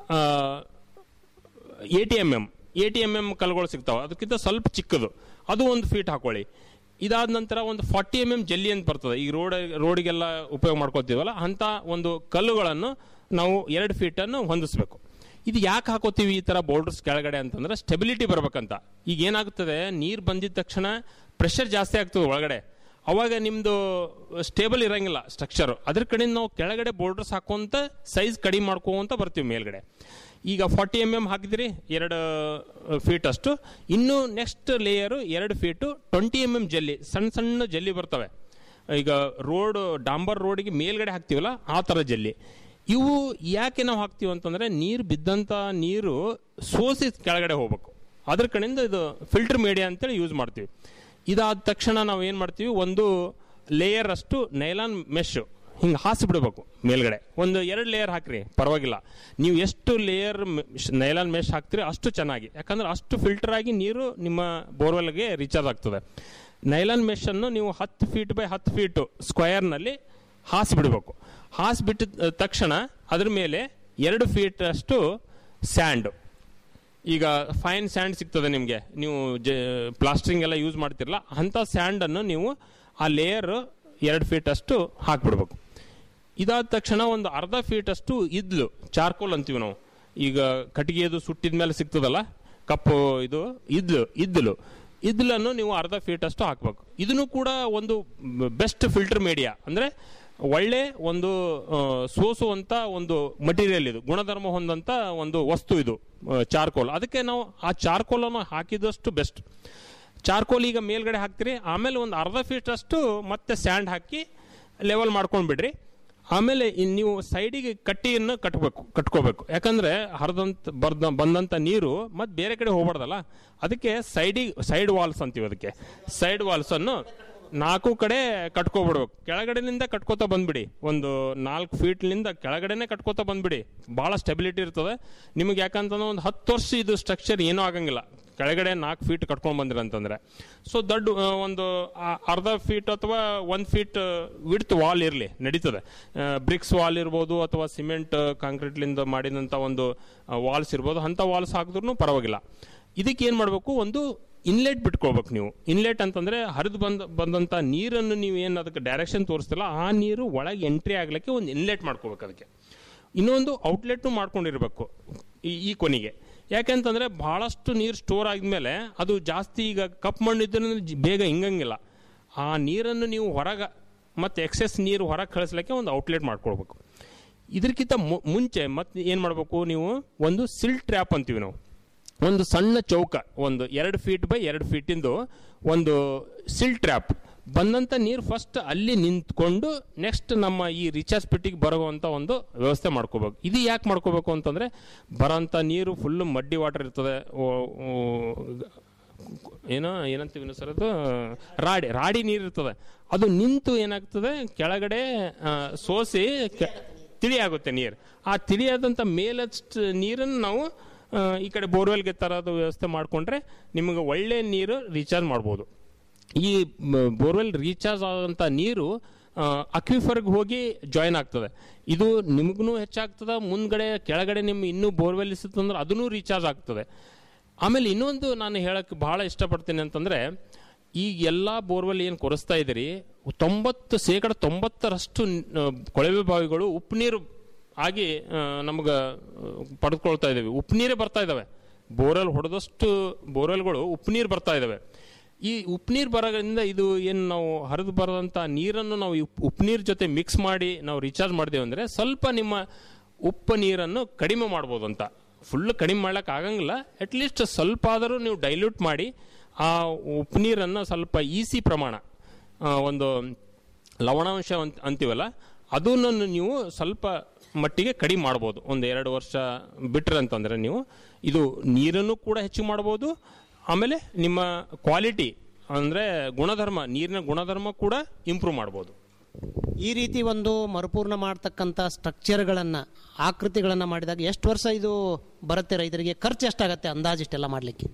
eighty M M eighty M M ಕಲ್ಗಳು ಸಿಗ್ತಾವೆ ಅದಕ್ಕಿಂತ ಸ್ವಲ್ಪ ಚಿಕ್ಕದು ಅದು ಒಂದು ಫೀಟ್ ಹಾಕೊಳ್ಳಿ ಇದಾದ ನಂತರ ಒಂದು ಫಾರ್ಟಿ ಎಮ್ ಎಮ್ ಜಲ್ಲಿ ಅಂತ ಬರ್ತದೆ ಈಗ ರೋಡ್ ರೋಡಿಗೆಲ್ಲ ಉಪಯೋಗ ಮಾಡ್ಕೋತೀವಲ್ಲ ಅಂಥ ಒಂದು ಕಲ್ಲುಗಳನ್ನು ನಾವು ಎರಡು ಫೀಟನ್ನು ಹೊಂದಿಸ್ಬೇಕು ಇದು ಯಾಕೆ ಹಾಕೋತೀವಿ ಈ ಥರ ಬೋಲ್ಡರ್ಸ್ ಕೆಳಗಡೆ ಅಂತಂದ್ರೆ ಸ್ಟೆಬಿಲಿಟಿ ಬರ್ಬೇಕಂತ ಈಗ ಏನಾಗ್ತದೆ ನೀರು ಬಂದಿದ ತಕ್ಷಣ ಪ್ರೆಷರ್ ಜಾಸ್ತಿ ಆಗ್ತದೆ ಒಳಗಡೆ ಅವಾಗ ನಿಮ್ಮದು ಸ್ಟೇಬಲ್ ಇರಂಗಿಲ್ಲ ಸ್ಟ್ರಕ್ಚರ್ ಅದ್ರ ಕಡೆಯಿಂದ ನಾವು ಕೆಳಗಡೆ ಬೋರ್ಡರ್ಸ್ ಹಾಕೋಂತ ಸೈಜ್ ಕಡಿಮೆ ಮಾಡ್ಕೋಂತ ಬರ್ತೀವಿ ಮೇಲ್ಗಡೆ ಈಗ ಫಾರ್ಟಿ ಎಮ್ ಎಮ್ ಹಾಕಿದ್ರಿ ಎರಡು ಫೀಟ್ ಅಷ್ಟು ಇನ್ನು ನೆಕ್ಸ್ಟ್ ಲೇಯರು ಎರಡು ಫೀಟು ಟ್ವೆಂಟಿ ಎಮ್ ಎಮ್ ಜಲ್ಲಿ ಸಣ್ಣ ಸಣ್ಣ ಜಲ್ಲಿ ಬರ್ತವೆ ಈಗ ರೋಡ್ ಡಾಂಬರ್ ರೋಡಿಗೆ ಮೇಲ್ಗಡೆ ಹಾಕ್ತೀವಲ್ಲ ಆ ಥರ ಜಲ್ಲಿ ಇವು ಯಾಕೆ ನಾವು ಹಾಕ್ತೀವಿ ಅಂತಂದರೆ ನೀರು ಬಿದ್ದಂಥ ನೀರು ಸೋಸಿ ಕೆಳಗಡೆ ಹೋಗ್ಬೇಕು ಅದ್ರ ಕಡೆಯಿಂದ ಇದು ಫಿಲ್ಟರ್ ಮೀಡಿಯಾ ಅಂತೇಳಿ ಯೂಸ್ ಮಾಡ್ತೀವಿ ಇದಾದ ತಕ್ಷಣ ನಾವು ಏನು ಮಾಡ್ತೀವಿ ಒಂದು ಲೇಯರ್ ಅಷ್ಟು ನೈಲಾನ್ ಮೆಶ್ ಹಿಂಗೆ ಹಾಸಿಬಿಡ್ಬೇಕು ಮೇಲ್ಗಡೆ ಒಂದು ಎರಡು ಲೇಯರ್ ಹಾಕ್ರಿ ಪರವಾಗಿಲ್ಲ ನೀವು ಎಷ್ಟು ಲೇಯರ್ ನೈಲಾನ್ ಮೆಶ್ ಹಾಕ್ತೀರಿ ಅಷ್ಟು ಚೆನ್ನಾಗಿ ಯಾಕಂದ್ರೆ ಅಷ್ಟು ಫಿಲ್ಟರ್ ಆಗಿ ನೀರು ನಿಮ್ಮ ಬೋರ್ವೆಲ್ಗೆ ರೀಚಾರ್ಜ್ ಆಗ್ತದೆ ನೈಲಾನ್ ಮೆಷನ್ನು ನೀವು ಹತ್ತು ಫೀಟ್ ಬೈ ಹತ್ತು ಫೀಟು ಸ್ಕ್ವಯರ್ನಲ್ಲಿ ಹಾಸಿಬಿಡ್ಬೇಕು ಹಾಸಿಬಿಟ್ಟ ತಕ್ಷಣ ಅದ್ರ ಮೇಲೆ ಎರಡು ಫೀಟ್ ಅಷ್ಟು ಸ್ಯಾಂಡು ಈಗ ಫೈನ್ ಸ್ಯಾಂಡ್ ಸಿಗ್ತದೆ ನಿಮಗೆ ನೀವು ಜ ಪ್ಲಾಸ್ಟ್ರಿಂಗ್ ಎಲ್ಲ ಯೂಸ್ ಮಾಡ್ತಿರಲ್ಲ ಅಂಥ ಸ್ಯಾಂಡನ್ನು ನೀವು ಆ ಲೇಯರ್ ಎರಡು ಫೀಟ್ ಅಷ್ಟು ಹಾಕ್ಬಿಡ್ಬೇಕು ಇದಾದ ತಕ್ಷಣ ಒಂದು ಅರ್ಧ ಫೀಟ್ ಅಷ್ಟು ಇದ್ಲು ಚಾರ್ಕೋಲ್ ಅಂತೀವಿ ನಾವು ಈಗ ಕಟ್ಟಿಗೆದು ಸುಟ್ಟಿದ ಮೇಲೆ ಸಿಗ್ತದಲ್ಲ ಕಪ್ಪು ಇದು ಇದ್ಲು ಇದ್ಲು ಇದ್ಲನ್ನು ನೀವು ಅರ್ಧ ಫೀಟ್ ಅಷ್ಟು ಹಾಕ್ಬೇಕು ಇದನ್ನು ಕೂಡ ಒಂದು ಬೆಸ್ಟ್ ಫಿಲ್ಟರ್ ಮೀಡಿಯಾ ಅಂದರೆ ಒಳ್ಳೆ ಒಂದು ಆ, ಸೋಸುವಂಥ ಒಂದು ಮಟೀರಿಯಲ್ ಇದು ಗುಣಧರ್ಮ ಹೊಂದಂಥ ಒಂದು ವಸ್ತು ಇದು ಚಾರ್ಕೋಲ್ ಅದಕ್ಕೆ ನಾವು ಆ ಚಾರ್ಕೋಲನ್ನು ಹಾಕಿದಷ್ಟು ಬೆಸ್ಟ್ ಚಾರ್ಕೋಲ್ ಈಗ ಮೇಲ್ಗಡೆ ಹಾಕ್ತೀರಿ ಆಮೇಲೆ ಒಂದು ಅರ್ಧ ಫೀಟ್ ಅಷ್ಟು ಮತ್ತೆ ಸ್ಯಾಂಡ್ ಹಾಕಿ ಲೆವೆಲ್ ಮಾಡ್ಕೊಂಡು ಬಿಡ್ರಿ ಆಮೇಲೆ ಇನ್ ನೀವು ಸೈಡಿಗೆ ಕಟ್ಟಿಯನ್ನು ಕಟ್ಟಬೇಕು ಕಟ್ಕೋಬೇಕು ಯಾಕಂದ್ರೆ ಹರಿದಂತ ಬರ್ದ ಬಂದಂಥ ನೀರು ಮತ್ತೆ ಬೇರೆ ಕಡೆ ಹೋಗ್ಬಾರ್ದಲ್ಲ ಅದಕ್ಕೆ ಸೈಡಿಗೆ ಸೈಡ್ ವಾಲ್ಸ್ ಅಂತೀವಿ ಅದಕ್ಕೆ ಸೈಡ್ ವಾಲ್ಸನ್ನು ನಾಲ್ಕು ಕಡೆ ಕಟ್ಕೊಬಿಡ್ಬೇಕು ಕೆಳಗಡೆನಿಂದ ಕಟ್ಕೋತಾ ಬಂದ್ಬಿಡಿ ಒಂದು ನಾಲ್ಕು ಫೀಟ್ನಿಂದ ಕೆಳಗಡೆನೆ ಕಟ್ಕೋತಾ ಬಂದ್ಬಿಡಿ ಭಾಳ ಸ್ಟೆಬಿಲಿಟಿ ಇರ್ತದೆ ನಿಮಗೆ ಯಾಕಂತಂದ್ರೆ ಒಂದು ಹತ್ತು ವರ್ಷ ಇದು ಸ್ಟ್ರಕ್ಚರ್ ಏನೂ ಆಗಂಗಿಲ್ಲ ಕೆಳಗಡೆ ನಾಲ್ಕು ಫೀಟ್ ಕಟ್ಕೊಂಡು ಬಂದಿರ ಅಂತಂದ್ರೆ ಸೊ ದೊಡ್ಡ ಆ, ಒಂದು ಆ- ಅರ್ಧ ಫೀಟ್ ಅಥವಾ ಒಂದು ಫೀಟ್ ವಿಡ್ತ್ ವಾಲ್ ಇರಲಿ ನಡೀತದೆ ಬ್ರಿಕ್ಸ್ ವಾಲ್ ಇರ್ಬೋದು ಅಥವಾ ಸಿಮೆಂಟ್ ಕಾಂಕ್ರೀಟ್ಲಿಂದ ಮಾಡಿದಂಥ ಒಂದು ವಾಲ್ಸ್ ಇರ್ಬೋದು ಅಂಥ ವಾಲ್ಸ್ ಹಾಕಿದ್ರೂ ಪರವಾಗಿಲ್ಲ ಇದಕ್ಕೆ ಏನು ಮಾಡಬೇಕು ಒಂದು ಇನ್ಲೆಟ್ ಬಿಟ್ಕೊಳ್ಬೇಕು ನೀವು ಇನ್ಲೆಟ್ ಅಂತಂದ್ರೆ ಹರಿದು ಬಂದ ಬಂದಂಥ ನೀರನ್ನು ನೀವು ಏನು ಅದಕ್ಕೆ ಡೈರೆಕ್ಷನ್ ತೋರಿಸ್ತಿಲ್ಲ ಆ ನೀರು ಒಳಗೆ ಎಂಟ್ರಿ ಆಗ್ಲಿಕ್ಕೆ ಒಂದು ಇನ್ಲೆಟ್ ಮಾಡ್ಕೋಬೇಕು ಅದಕ್ಕೆ ಇನ್ನೊಂದು ಔಟ್ಲೆಟ್ನು ಮಾಡ್ಕೊಂಡಿರ್ಬೇಕು ಈ ಈ ಕೊನೆಗೆ ಯಾಕೆಂತಂದ್ರೆ ಬಹಳಷ್ಟು ನೀರು ಸ್ಟೋರ್ ಆದ್ಮೇಲೆ ಅದು ಜಾಸ್ತಿ ಈಗ ಕಪ್ ಮಣ್ಣು ಇದ್ರೂ ಜಿ- ಬೇಗ ಹಿಂಗಂಗಿಲ್ಲ ಆ ನೀರನ್ನು ನೀವು ಹೊರಗೆ ಮತ್ತೆ ಎಕ್ಸೆಸ್ ನೀರು ಹೊರಗೆ ಕಳಿಸ್ಲಿಕ್ಕೆ ಒಂದು ಔಟ್ಲೆಟ್ ಮಾಡ್ಕೊಳ್ಬೇಕು ಇದಕ್ಕಿಂತ ಮು- ಮುಂಚೆ ಮತ್ತೆ ಏನು ಮಾಡಬೇಕು ನೀವು ಒಂದು ಸಿಲ್ ಟ್ರ್ಯಾಪ್ ಅಂತೀವಿ ನಾವು ಒಂದು ಸಣ್ಣ ಚೌಕ ಒಂದು ಎರಡು ಫೀಟ್ ಬೈ ಎರಡು ಫೀಟಿಂದು ಒಂದು ಸಿಲ್ ಟ್ರ್ಯಾಪ್ ಬಂದಂಥ ನೀರು ಫಸ್ಟ್ ಅಲ್ಲಿ ನಿಂತ್ಕೊಂಡು ನೆಕ್ಸ್ಟ್ ನಮ್ಮ ಈ ರಿಚಾರ್ಜ್ ಪೆಟ್ಟಿಗೆ ಬರುವಂಥ ಒಂದು ವ್ಯವಸ್ಥೆ ಮಾಡ್ಕೋಬೇಕು ಇದು ಯಾಕೆ ಮಾಡ್ಕೋಬೇಕು ಅಂತಂದರೆ ಬರೋಂಥ ನೀರು ಫುಲ್ಲು ಮಡ್ಡಿ ವಾಟರ್ ಇರ್ತದೆ ಓ- ಓ- ಏನೋ ಏನಂತೀವಿ ಸರ್ ಅದು ರಾಡಿ ರಾಡಿ ನೀರು ಇರ್ತದೆ ಅದು ನಿಂತು ಏನಾಗ್ತದೆ ಕೆಳಗಡೆ ಆ, ಸೋಸಿ ಕೆ- ತಿಳಿ ಆಗುತ್ತೆ ನೀರು ಆ ತಿಳಿಯಾದಂಥ ಮೇಲಷ್ಟು ನೀರನ್ನು ನಾವು ಆ, ಈ ಕಡೆ ಬೋರ್ವೆಲ್ಗೆ ತರೋದು ವ್ಯವಸ್ಥೆ ಮಾಡಿಕೊಂಡ್ರೆ ನಿಮಗೆ ಒಳ್ಳೆ ನೀರು ರೀಚಾರ್ಜ್ ಮಾಡ್ಬೋದು ಈ ಬೋರ್ವೆಲ್ ರೀಚಾರ್ಜ್ ಆದಂಥ ನೀರು ಅಕ್ವಿಫರ್ಗೆ ಹೋಗಿ ಜಾಯಿನ್ ಆಗ್ತದೆ ಇದು ನಿಮಗೂ ಹೆಚ್ಚಾಗ್ತದೆ ಮುಂದ್ಗಡೆ ಕೆಳಗಡೆ ನಿಮ್ಮ ಇನ್ನೂ ಬೋರ್ವೆಲ್ ಇಸುತ್ತಂದ್ರೆ ಅದನ್ನೂ ರೀಚಾರ್ಜ್ ಆಗ್ತದೆ ಆಮೇಲೆ ಇನ್ನೊಂದು ನಾನು ಹೇಳಕ್ಕೆ ಬಹಳ ಇಷ್ಟಪಡ್ತೀನಿ ಅಂತಂದರೆ ಈಗ ಎಲ್ಲ ಬೋರ್ವೆಲ್ ಏನು ಕೊರೆಸ್ತಾ ಇದ್ದೀರಿ ತೊಂಬತ್ತು ಶೇಕಡ ತೊಂಬತ್ತರಷ್ಟು ಆ, ಕೊಳವೆ ಬಾವಿಗಳು ಉಪ್ಪು ನೀರು ಆಗಿ ನಮ್ಗೆ ಪಡೆದುಕೊಳ್ತಾ ಇದ್ದೀವಿ ಉಪ್ಪು ನೀರೇ ಬರ್ತಾ ಇದ್ದಾವೆ ಬೋರ್ವೆಲ್ ಹೊಡೆದಷ್ಟು ಬೋರ್ವೆಲ್ಗಳು ಉಪ್ಪು ನೀರು ಬರ್ತಾ ಇದ್ದಾವೆ ಈ ಉಪ್ಪು ನೀರು ಬರೋದ್ರಿಂದ ಇದು ಏನು ನಾವು ಹರಿದು ಬರೋದಂಥ ನೀರನ್ನು ನಾವು ಉಪ್ಪು ನೀರು ಜೊತೆ ಮಿಕ್ಸ್ ಮಾಡಿ ನಾವು ರೀಚಾರ್ಜ್ ಮಾಡಿದೆವು ಅಂದರೆ ಸ್ವಲ್ಪ ನಿಮ್ಮ ಉಪ್ಪು ನೀರನ್ನು ಕಡಿಮೆ ಮಾಡ್ಬೋದು ಅಂತ ಫುಲ್ ಕಡಿಮೆ ಮಾಡ್ಲಿಕ್ಕೆ ಆಗಂಗಿಲ್ಲ ಅಟ್ಲೀಸ್ಟ್ ಸ್ವಲ್ಪ ಆದರೂ ನೀವು ಡೈಲ್ಯೂಟ್ ಮಾಡಿ ಆ ಉಪ್ಪು ನೀರನ್ನು ಸ್ವಲ್ಪ ಈಸಿ ಪ್ರಮಾಣ ಆ, ಒಂದು ಲವಣಾಂಶ ಅಂತ ಅಂತೀವಲ್ಲ ಅದನ್ನು ನೀವು ಸ್ವಲ್ಪ ಮಟ್ಟಿಗೆ ಕಡಿಮೆ ಮಾಡ್ಬೋದು ಒಂದು ಎರಡು ವರ್ಷ ಬಿಟ್ರೆ ಅಂತಂದರೆ ನೀವು ಇದು ನೀರನ್ನು ಕೂಡ ಹೆಚ್ಚು ಮಾಡ್ಬೋದು ಆಮೇಲೆ ನಿಮ್ಮ ಕ್ವಾಲಿಟಿ ಅಂದರೆ ಗುಣಧರ್ಮ ನೀರಿನ ಗುಣಧರ್ಮ ಕೂಡ ಇಂಪ್ರೂವ್ ಮಾಡ್ಬೋದು ಈ ರೀತಿ ಒಂದು ಮರುಪೂರ್ಣ ಮಾಡ್ತಕ್ಕಂಥ ಸ್ಟ್ರಕ್ಚರ್ಗಳನ್ನು ಆಕೃತಿಗಳನ್ನು ಮಾಡಿದಾಗ ಎಷ್ಟು ವರ್ಷ ಇದು ಬರುತ್ತೆ ರೈತರಿಗೆ ಖರ್ಚು ಎಷ್ಟಾಗತ್ತೆ ಅಂದಾಜು ಇಷ್ಟೆಲ್ಲ ಮಾಡಲಿಕ್ಕೆ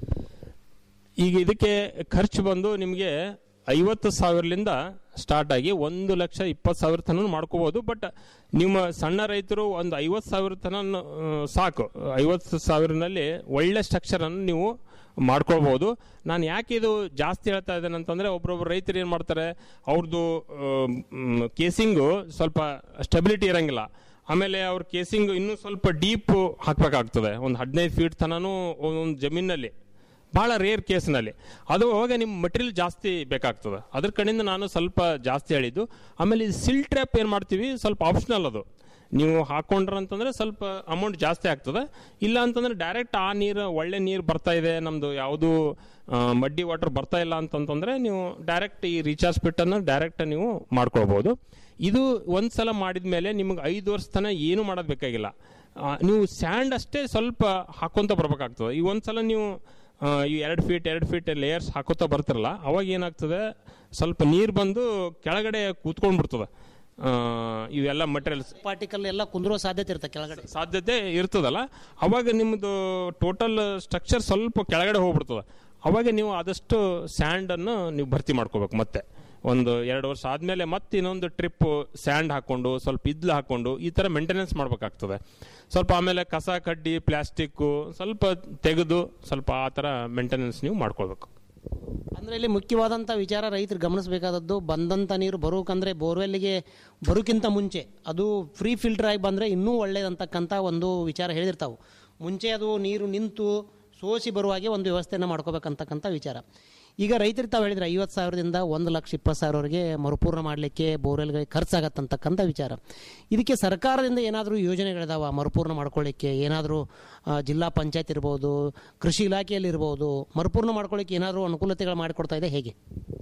ಈಗ ಇದಕ್ಕೆ ಖರ್ಚು ಬಂದು ನಿಮಗೆ ಐವತ್ತು ಸಾವಿರಲಿಂದ ಸ್ಟಾರ್ಟ್ ಆಗಿ ಒಂದು ಲಕ್ಷ ಇಪ್ಪತ್ತು ಸಾವಿರ ತನಕ ಮಾಡ್ಕೋಬೋದು ಬಟ್ ನಿಮ್ಮ ಸಣ್ಣ ರೈತರು ಒಂದು ಐವತ್ತು ಸಾವಿರ ತನ ಸಾಕು ಐವತ್ತು ಸಾವಿರನಲ್ಲಿ ಒಳ್ಳೆ ಸ್ಟ್ರಕ್ಚರನ್ನು ನೀವು ಮಾಡ್ಕೊಳ್ಬೋದು ನಾನು ಯಾಕೆ ಇದು ಜಾಸ್ತಿ ಹೇಳ್ತಾ ಇದ್ದೇನೆ ಅಂತಂದರೆ ಒಬ್ರೊಬ್ರು ರೈತರು ಏನು ಮಾಡ್ತಾರೆ ಅವ್ರದ್ದು ಕೇಸಿಂಗು ಸ್ವಲ್ಪ ಸ್ಟೆಬಿಲಿಟಿ ಇರಂಗಿಲ್ಲ ಆಮೇಲೆ ಅವ್ರ ಕೇಸಿಂಗ್ ಇನ್ನೂ ಸ್ವಲ್ಪ ಡೀಪ್ ಹಾಕಬೇಕಾಗ್ತದೆ ಒಂದು ಹದಿನೈದು ಫೀಟ್ ತನೂ ಒಂದು ಜಮೀನಲ್ಲಿ ಭಾಳ ರೇರ್ ಕೇಸ್ನಲ್ಲಿ ಅದು ಅವಾಗ ನಿಮ್ಮ ಮಟೀರಿಯಲ್ ಜಾಸ್ತಿ ಬೇಕಾಗ್ತದೆ ಅದ್ರ ಕಡೆಯಿಂದ ನಾನು ಸ್ವಲ್ಪ ಜಾಸ್ತಿ ಹೇಳಿದ್ದು ಆಮೇಲೆ ಈ ಸಿಲ್ ಟ್ರ್ಯಾಪ್ ಏನು ಮಾಡ್ತೀವಿ ಸ್ವಲ್ಪ ಆಪ್ಷನಲ್ ಅದು ನೀವು ಹಾಕೊಂಡ್ರ ಅಂತಂದ್ರೆ ಸ್ವಲ್ಪ ಅಮೌಂಟ್ ಜಾಸ್ತಿ ಆಗ್ತದೆ ಇಲ್ಲ ಅಂತಂದ್ರೆ ಡೈರೆಕ್ಟ್ ಆ ನೀರು ಒಳ್ಳೆ ನೀರು ಬರ್ತಾ ಇದೆ ನಮ್ಮದು ಯಾವುದು ಮಡ್ಡಿ ವಾಟರ್ ಬರ್ತಾ ಇಲ್ಲ ಅಂತಂತಂದ್ರೆ ನೀವು ಡೈರೆಕ್ಟ್ ಈ ರೀಚಾರ್ಜ್ ಪಿಟ್ಟನ್ನು ಡೈರೆಕ್ಟ್ ನೀವು ಮಾಡ್ಕೊಳ್ಬೋದು ಇದು ಒಂದು ಸಲ ಮಾಡಿದ ಮೇಲೆ ನಿಮಗೆ ಐದು ವರ್ಷ ತನಕ ಏನು ಮಾಡೋದು ಬೇಕಾಗಿಲ್ಲ ಆ, ನೀವು ಸ್ಯಾಂಡ್ ಅಷ್ಟೇ ಸ್ವಲ್ಪ ಹಾಕೊಂತ ಬರ್ಬೇಕಾಗ್ತದೆ ಈ ಒಂದು ಸಲ ನೀವು ಆ, ಈ ಎರಡು ಫೀಟ್ ಎರಡು ಫೀಟ್ ಲೇಯರ್ಸ್ ಹಾಕೋತಾ ಬರ್ತಿರಲ್ಲ ಅವಾಗ ಏನಾಗ್ತದೆ ಸ್ವಲ್ಪ ನೀರು ಬಂದು ಕೆಳಗಡೆ ಕೂತ್ಕೊಂಡ್ಬಿಡ್ತದೆ ಆ, ಇವೆಲ್ಲ ಮಟೀರಿಯಲ್ಸ್ ಪಾರ್ಟಿಕಲ್ ಎಲ್ಲ ಕುಂದ್ರೋ ಸಾಧ್ಯತೆ ಇರುತ್ತೆ ಕೆಳಗಡೆ ಸಾಧ್ಯತೆ ಇರ್ತದಲ್ಲ ಅವಾಗ ನಿಮ್ಮದು ಟೋಟಲ್ ಸ್ಟ್ರಕ್ಚರ್ ಸ್ವಲ್ಪ ಕೆಳಗಡೆ ಹೋಗ್ಬಿಡ್ತದೆ ಅವಾಗ ನೀವು ಆದಷ್ಟು ಸ್ಯಾಂಡನ್ನು ನೀವು ಭರ್ತಿ ಮಾಡ್ಕೋಬೇಕು ಮತ್ತೆ ಒಂದು ಎರಡು ವರ್ಷ ಆದಮೇಲೆ ಮತ್ತೆ ಇನ್ನೊಂದು ಟ್ರಿಪ್ ಸ್ಯಾಂಡ್ ಹಾಕ್ಕೊಂಡು ಸ್ವಲ್ಪ ಇದ್ಲು ಹಾಕ್ಕೊಂಡು ಈ ಥರ ಮೇಂಟೆನೆನ್ಸ್ ಮಾಡ್ಬೇಕಾಗ್ತದೆ ಸ್ವಲ್ಪ ಆಮೇಲೆ ಕಸ ಕಡ್ಡಿ ಪ್ಲಾಸ್ಟಿಕ್ಕು ಸ್ವಲ್ಪ ತೆಗೆದು ಸ್ವಲ್ಪ ಆ ಥರ ಮೇಂಟೆನೆನ್ಸ್ ನೀವು ಮಾಡ್ಕೊಳ್ಬೇಕು ಅಂದ್ರೆ ಇಲ್ಲಿ ಮುಖ್ಯವಾದಂಥ ವಿಚಾರ ರೈತರು ಗಮನಿಸಬೇಕಾದದ್ದು ಬಂದಂಥ ನೀರು ಬರೋಕಂದ್ರೆ ಬೋರ್ವೆಲ್ಗೆ ಬರೋಕ್ಕಿಂತ ಮುಂಚೆ ಅದು ಫ್ರೀ ಫಿಲ್ಟರ್ ಆಗಿ ಬಂದರೆ ಇನ್ನೂ ಒಳ್ಳೇದಂತಕ್ಕಂಥ ಒಂದು ವಿಚಾರ ಹೇಳಿರ್ತಾವೆ ಮುಂಚೆ ಅದು ನೀರು ನಿಂತು ಸೋಸಿ ಬರುವ ಹಾಗೆ ಒಂದು ವ್ಯವಸ್ಥೆಯನ್ನು ಮಾಡ್ಕೋಬೇಕಂತಕ್ಕಂಥ ವಿಚಾರ ಈಗ ರೈತರು ತಾವು ಹೇಳಿದ್ರೆ ಐವತ್ತು ಸಾವಿರದಿಂದ ಒಂದು ಲಕ್ಷ ಇಪ್ಪತ್ತು ಸಾವಿರವರೆಗೆ ಮರುಪೂರ್ಣ ಮಾಡಲಿಕ್ಕೆ ಬೋರ್ವೆಲ್ಗೆ ಖರ್ಚಾಗತ್ತಂತಕ್ಕಂಥ ವಿಚಾರ ಇದಕ್ಕೆ ಸರ್ಕಾರದಿಂದ ಏನಾದರೂ ಯೋಜನೆಗಳಿದಾವ ಮರುಪೂರ್ಣ ಮಾಡ್ಕೊಳ್ಳಿಕ್ಕೆ ಏನಾದರೂ ಜಿಲ್ಲಾ ಪಂಚಾಯತ್ ಇರ್ಬೋದು ಕೃಷಿ ಇಲಾಖೆಯಲ್ಲಿ ಇರ್ಬೋದು ಮರುಪೂರ್ಣ ಮಾಡ್ಕೊಳ್ಳಿಕ್ಕೆ ಏನಾದರೂ ಅನುಕೂಲತೆಗಳು ಮಾಡಿಕೊಡ್ತಾ ಇದೆ ಹೇಗೆ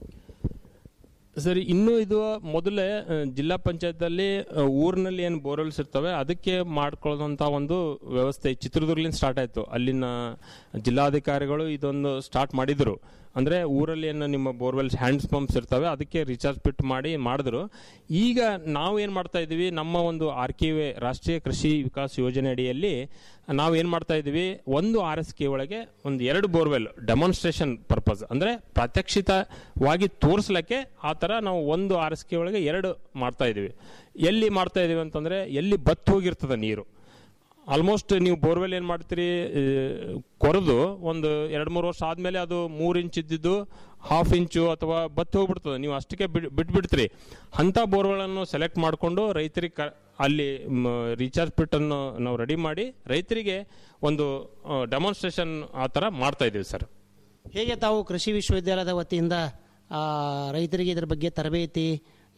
ಸರಿ ಇನ್ನು ಇದು ಮೊದಲೇ ಆ, ಜಿಲ್ಲಾ ಪಂಚಾಯತಲ್ಲಿ ಆ, ಊರಿನಲ್ಲಿ ಏನು ಬೋರ್ವೆಲ್ಸ್ ಇರ್ತವೆ ಅದಕ್ಕೆ ಮಾಡ್ಕೊಳ್ಳೋದಂಥ ಒಂದು ವ್ಯವಸ್ಥೆ ಚಿತ್ರದುರ್ಗಲಿಂದ ಸ್ಟಾರ್ಟ್ ಆಯಿತು ಅಲ್ಲಿನ ಜಿಲ್ಲಾಧಿಕಾರಿಗಳು ಇದೊಂದು ಸ್ಟಾರ್ಟ್ ಮಾಡಿದರು ಅಂದರೆ ಊರಲ್ಲಿ ಏನು ನಿಮ್ಮ ಬೋರ್ವೆಲ್ಸ್ ಹ್ಯಾಂಡ್ಸ್ ಪಂಪ್ಸ್ ಇರ್ತವೆ ಅದಕ್ಕೆ ರಿಚಾರ್ಜ್ ಪಿಟ್ ಮಾಡಿ ಮಾಡಿದ್ರು ಈಗ ನಾವು ಏನು ಮಾಡ್ತಾ ಇದ್ದೀವಿ ನಮ್ಮ ಒಂದು ಆರ್ ಕೆ ವೆ ರಾಷ್ಟ್ರೀಯ ಕೃಷಿ ವಿಕಾಸ್ ಯೋಜನೆ ಅಡಿಯಲ್ಲಿ ನಾವು ಏನು ಮಾಡ್ತಾ ಇದ್ದೀವಿ ಒಂದು ಆರ್ ಎಸ್ ಕೆ ಒಳಗೆ ಒಂದು ಎರಡು ಬೋರ್ವೆಲ್ ಡೆಮಾನ್ಸ್ಟ್ರೇಷನ್ ಪರ್ಪಸ್ ಅಂದರೆ ಪ್ರಾತ್ಯಕ್ಷಿತವಾಗಿ ತೋರಿಸ್ಲಿಕ್ಕೆ ಆ ಥರ ನಾವು ಒಂದು ಆರ್ ಎಸ್ ಕೆ ಒಳಗೆ ಎರಡು ಮಾಡ್ತಾ ಇದ್ದೀವಿ ಎಲ್ಲಿ ಮಾಡ್ತಾ ಇದ್ದೀವಿ ಅಂತಂದರೆ ಎಲ್ಲಿ ಬತ್ತು ಹೋಗಿರ್ತದೆ ನೀರು ಆಲ್ಮೋಸ್ಟ್ ನೀವು ಬೋರ್ವೆಲ್ ಏನು ಮಾಡ್ತೀರಿ ಕೊರೆದು ಒಂದು ಎರಡು ಮೂರು ವರ್ಷ ಆದಮೇಲೆ ಅದು ಮೂರು ಇಂಚ್ ಇದ್ದಿದ್ದು ಹಾಫ್ ಇಂಚು ಅಥವಾ ಬತ್ತು ಹೋಗ್ಬಿಡ್ತದೆ ನೀವು ಅಷ್ಟಕ್ಕೆ ಬಿಡ್ ಬಿಟ್ಬಿಡ್ತೀರಿ ಅಂಥ ಬೋರ್ವೆಲನ್ನು ಸೆಲೆಕ್ಟ್ ಮಾಡಿಕೊಂಡು ರೈತರಿಗೆ ಕ ಅಲ್ಲಿ ರೀಚಾರ್ಜ್ ಪಿಟ್ಟನ್ನು ನಾವು ರೆಡಿ ಮಾಡಿ ರೈತರಿಗೆ ಒಂದು ಡೆಮಾನ್ಸ್ಟ್ರೇಷನ್ ಆ ಥರ ಮಾಡ್ತಾ ಇದ್ದೀವಿ ಸರ್ ಹೇಗೆ ತಾವು ಕೃಷಿ ವಿಶ್ವವಿದ್ಯಾಲಯದ ವತಿಯಿಂದ ಆ, ರೈತರಿಗೆ ಇದ್ರ ಬಗ್ಗೆ ತರಬೇತಿ